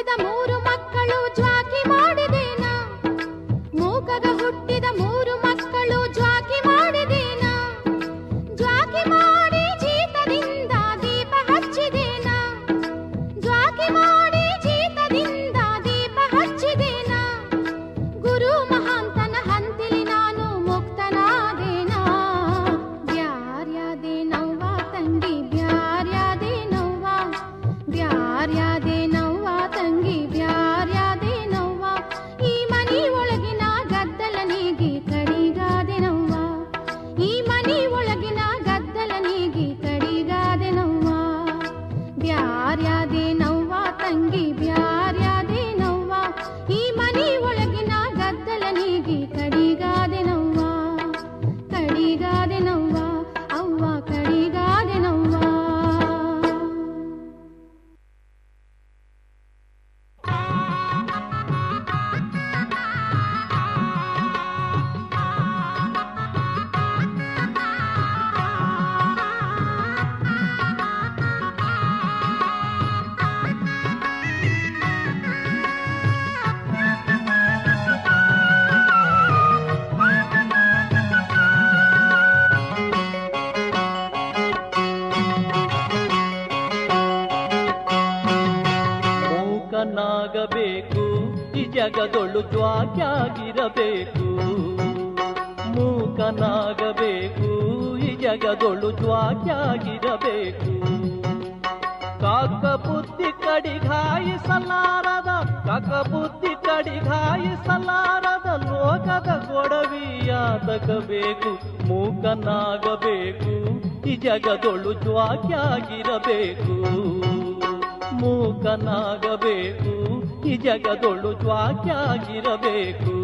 ಹುಟ್ಟಿದ ಮೂರು ಮಕ್ಕಳು ಜ್ವಾಕಿ ಮಾಡಿದೇನ ಮೂಕಗ ಹುಟ್ಟಿದ ಮೂರು ಮಕ್ಕಳು ಜ್ವಾಕಿ ಮಾಡಿದೇನ ಜ್ವಾಕಿ ಮಾಡಿ ಜೀತದಿಂದ ದೀಪ ಹಚ್ಚಿದೇನ ಜ್ವಾಕಿ ಮಾಡಿ ಜೀತದಿಂದ ದೀಪ ಹಚ್ಚಿದೇನ ಗುರು ಮಹಾಂತನ ಹಂತಿಲಿ ನಾನು ಮುಕ್ತನಾದೇನ ಬ್ಯಾರ್ಯಾದೆ ನವ್ವ ತಂಗಿ ಬ್ಯಾರ್ಯಾದೆ ನವ್ವ ಬ್ಯಾರ್ಯಾದೆ ನವ್ವ ತಂಗಿ ಬ್ಯಾರ್ಯಾದೆ ನವ್ವ ಈ ಮನಿ ಒಳಗಿನ ಗದ್ದಲ ನೀಗಿ ಕಡಿಗಾದೆ ನವ್ವ ಈ ಮನಿ ಒಳಗಿನ ಗದ್ದಲ ನೀಗಿ ಕಡಿಗಾದೆ ನವ್ವ ಬ್ಯಾರ್ಯಾದೆ ನವ್ವ ತಂಗಿ ಬ್ಯಾರ್ಯಾದೆ ನವ್ವ ಈ ಮನಿ ಒಳಗಿನ ಗದ್ದಲ ನೀಗಿ ಕಡಿಗಾದೆ ನವ್ವ ಕಡಿಗಾದೆ ನವ್ವ ಅವ್ವ ಕಡಿಗಾದೆ ನವ್ವ ಮೂಕನಾಗಬೇಕು ಈ ಜಗದೊಳು ಜ್ವಾಕ್ಯಾಗಿರಬೇಕು ಮೂಕನಾಗಬೇಕು ಈ ಜಗದೊಳು ಜ್ವಾಕ್ಯಾಗಿರಬೇಕು ಕಾಕ ಬುದ್ಧಿ ಕಡಿಗಾಯಿಸಲಾರದ ಕಾಕ ಬುದ್ಧಿ ಕಡಿಗಾಯಿಸಲಾರದ ಲೋಕದ ಗೊಡವಿಯಾದಗಬೇಕು ಮೂಕನಾಗಬೇಕು ಈ ಜಗದೊಳು ಜ್ವಾಕ್ಯಾಗಿರಬೇಕು ಮೂಕನಾಗಬೇಕು ಈ ಜಗದೊಳು ಜ್ವಾಕ್ಯಾಗಿರಬೇಕು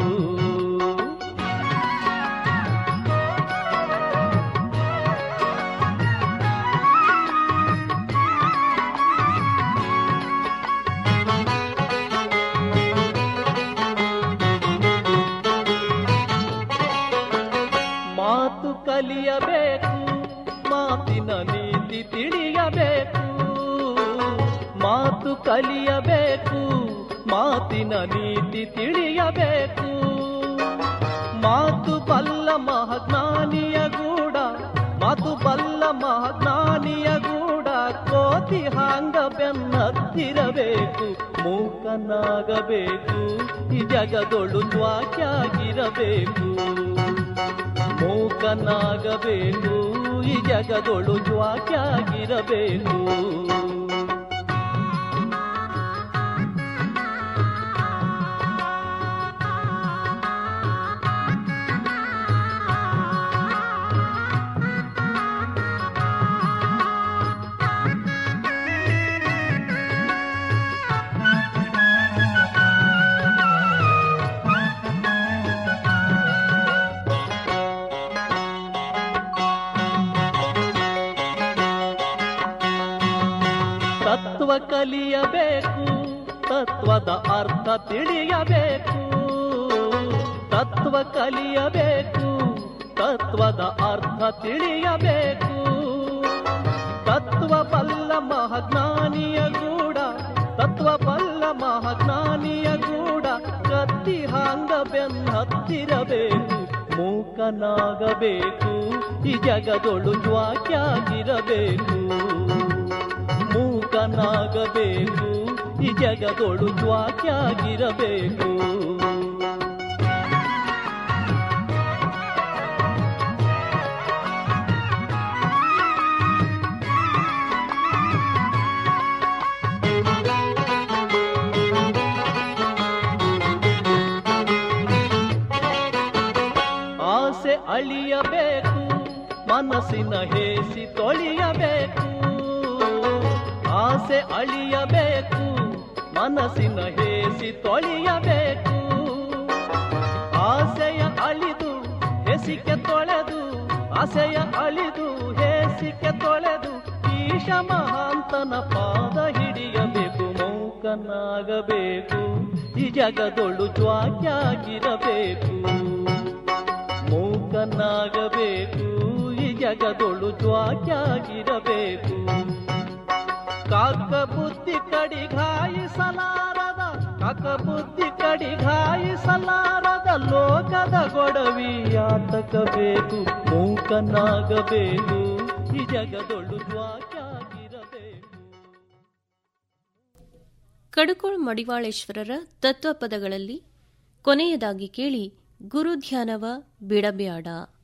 ಮಾತು ಕಲಿಯಬೇಕು ಮಾತಿನ ನೀತಿ ತಿಳಿಯಬೇಕು ಮಾತು ಕಲಿಯಬೇಕು ಮಾತಿನ ನೀತಿ ತಿಳಿಯಬೇಕು ಮಾತು ಬಲ್ಲ ಮಹಾಜ್ಞಾನಿಯ ಗೂಡ ಮಾತು ಬಲ್ಲ ಮಹಾಜ್ಞಾನಿಯ ಗೂಡ ಕೋತಿ ಹಾಂಗ ಬೆನ್ನತ್ತಿರಬೇಕು ಮೂಕನಾಗಬೇಕು ಈ ಜಗದೊಳು ಜ್ವಾಕ್ಯಾಗಿರಬೇಕು ಮೂಕನಾಗಬೇಕು ಈ ಜಗದೊಳು ಜ್ವಾಕ್ಯಾಗಿರಬೇಕು ತತ್ವ ಕಲಿಯಬೇಕು ತತ್ವದ ಅರ್ಥ ತಿಳಿಯಬೇಕು ತತ್ವ ಕಲಿಯಬೇಕು ತತ್ವದ ಅರ್ಥ ತಿಳಿಯಬೇಕು ತತ್ವ ಬಲ್ಲ ಮಹಾಜ್ಞಾನಿಯ ಗೂಡ ತತ್ವ ಬಲ್ಲ ಮಹಾಜ್ಞಾನಿಯ ಗೂಡ ಕತ್ತಿ ಹಾಂಗ ಬೆನ್ನತ್ತಿರಬೇಕು ಮೂಕನಾಗಬೇಕು ಈ ಜಗದೊಳು ಜ್ವಾಕ್ಯಾಗಿರಬೇಕು ಮೂಕನಾಗಬೇಕು ಈ ಜಗದೊಳು ಜ್ವಾಕ್ಯಾಗಿರಬೇಕು ಆಸೆ ಅಳಿಯಬೇಕು ಮನಸ್ಸಿನ ಹೇಸಿ ತೊಳಿಯಬೇಕು ಆಸೆ ಅಳಿಯಬೇಕು ಮನಸ್ಸಿನ ಹೇಸಿ ತೊಳಿಯಬೇಕು ಆಸೆಯ ಅಳಿದು ಹೆಸಿಕೆ ತೊಳೆದು ಆಸೆಯ ಅಳಿದು ಹೇಸಿಕೆ ತೊಳೆದು ಈಶ ಮಹಾಂತನ ಪಾದ ಹಿಡಿಯಬೇಕು ಮೂಕನಾಗಬೇಕು ಈ ಜಗದೊಳು ಜ್ವಾಕ್ಯಾಗಿರಬೇಕು ಮೂಕನಾಗಬೇಕು ಈ ಜಗದೊಳು ಜ್ವಾಕ್ಯಾಗಿರಬೇಕು ಕಾಕ ಬುದ್ಧಿ ಕಡಿಗಾಯಿಸಲಾರದ ಯಾಕ ಬುದ್ಧಿ ಕಡಿಗಾಯಿಸಲಾರದ ಲೋಕದ ಗೊಡವಿ ಯಾತಕ ಬೇಕು ಮೂಕನಾಗಬೇಕು ಈ ಜಗದೊಳು ದ್ವಾಕ್ಯಾಗಿರಬೇಕು ಕಡುಕೋಳ್ ಮಡಿವಾಳೇಶ್ವರರ ತತ್ವಪದಗಳಲ್ಲಿ ಕೊನೆಯದಾಗಿ ಕೇಳಿ ಗುರು ಧ್ಯಾನವ ಬಿಡಬ್ಯಾಡ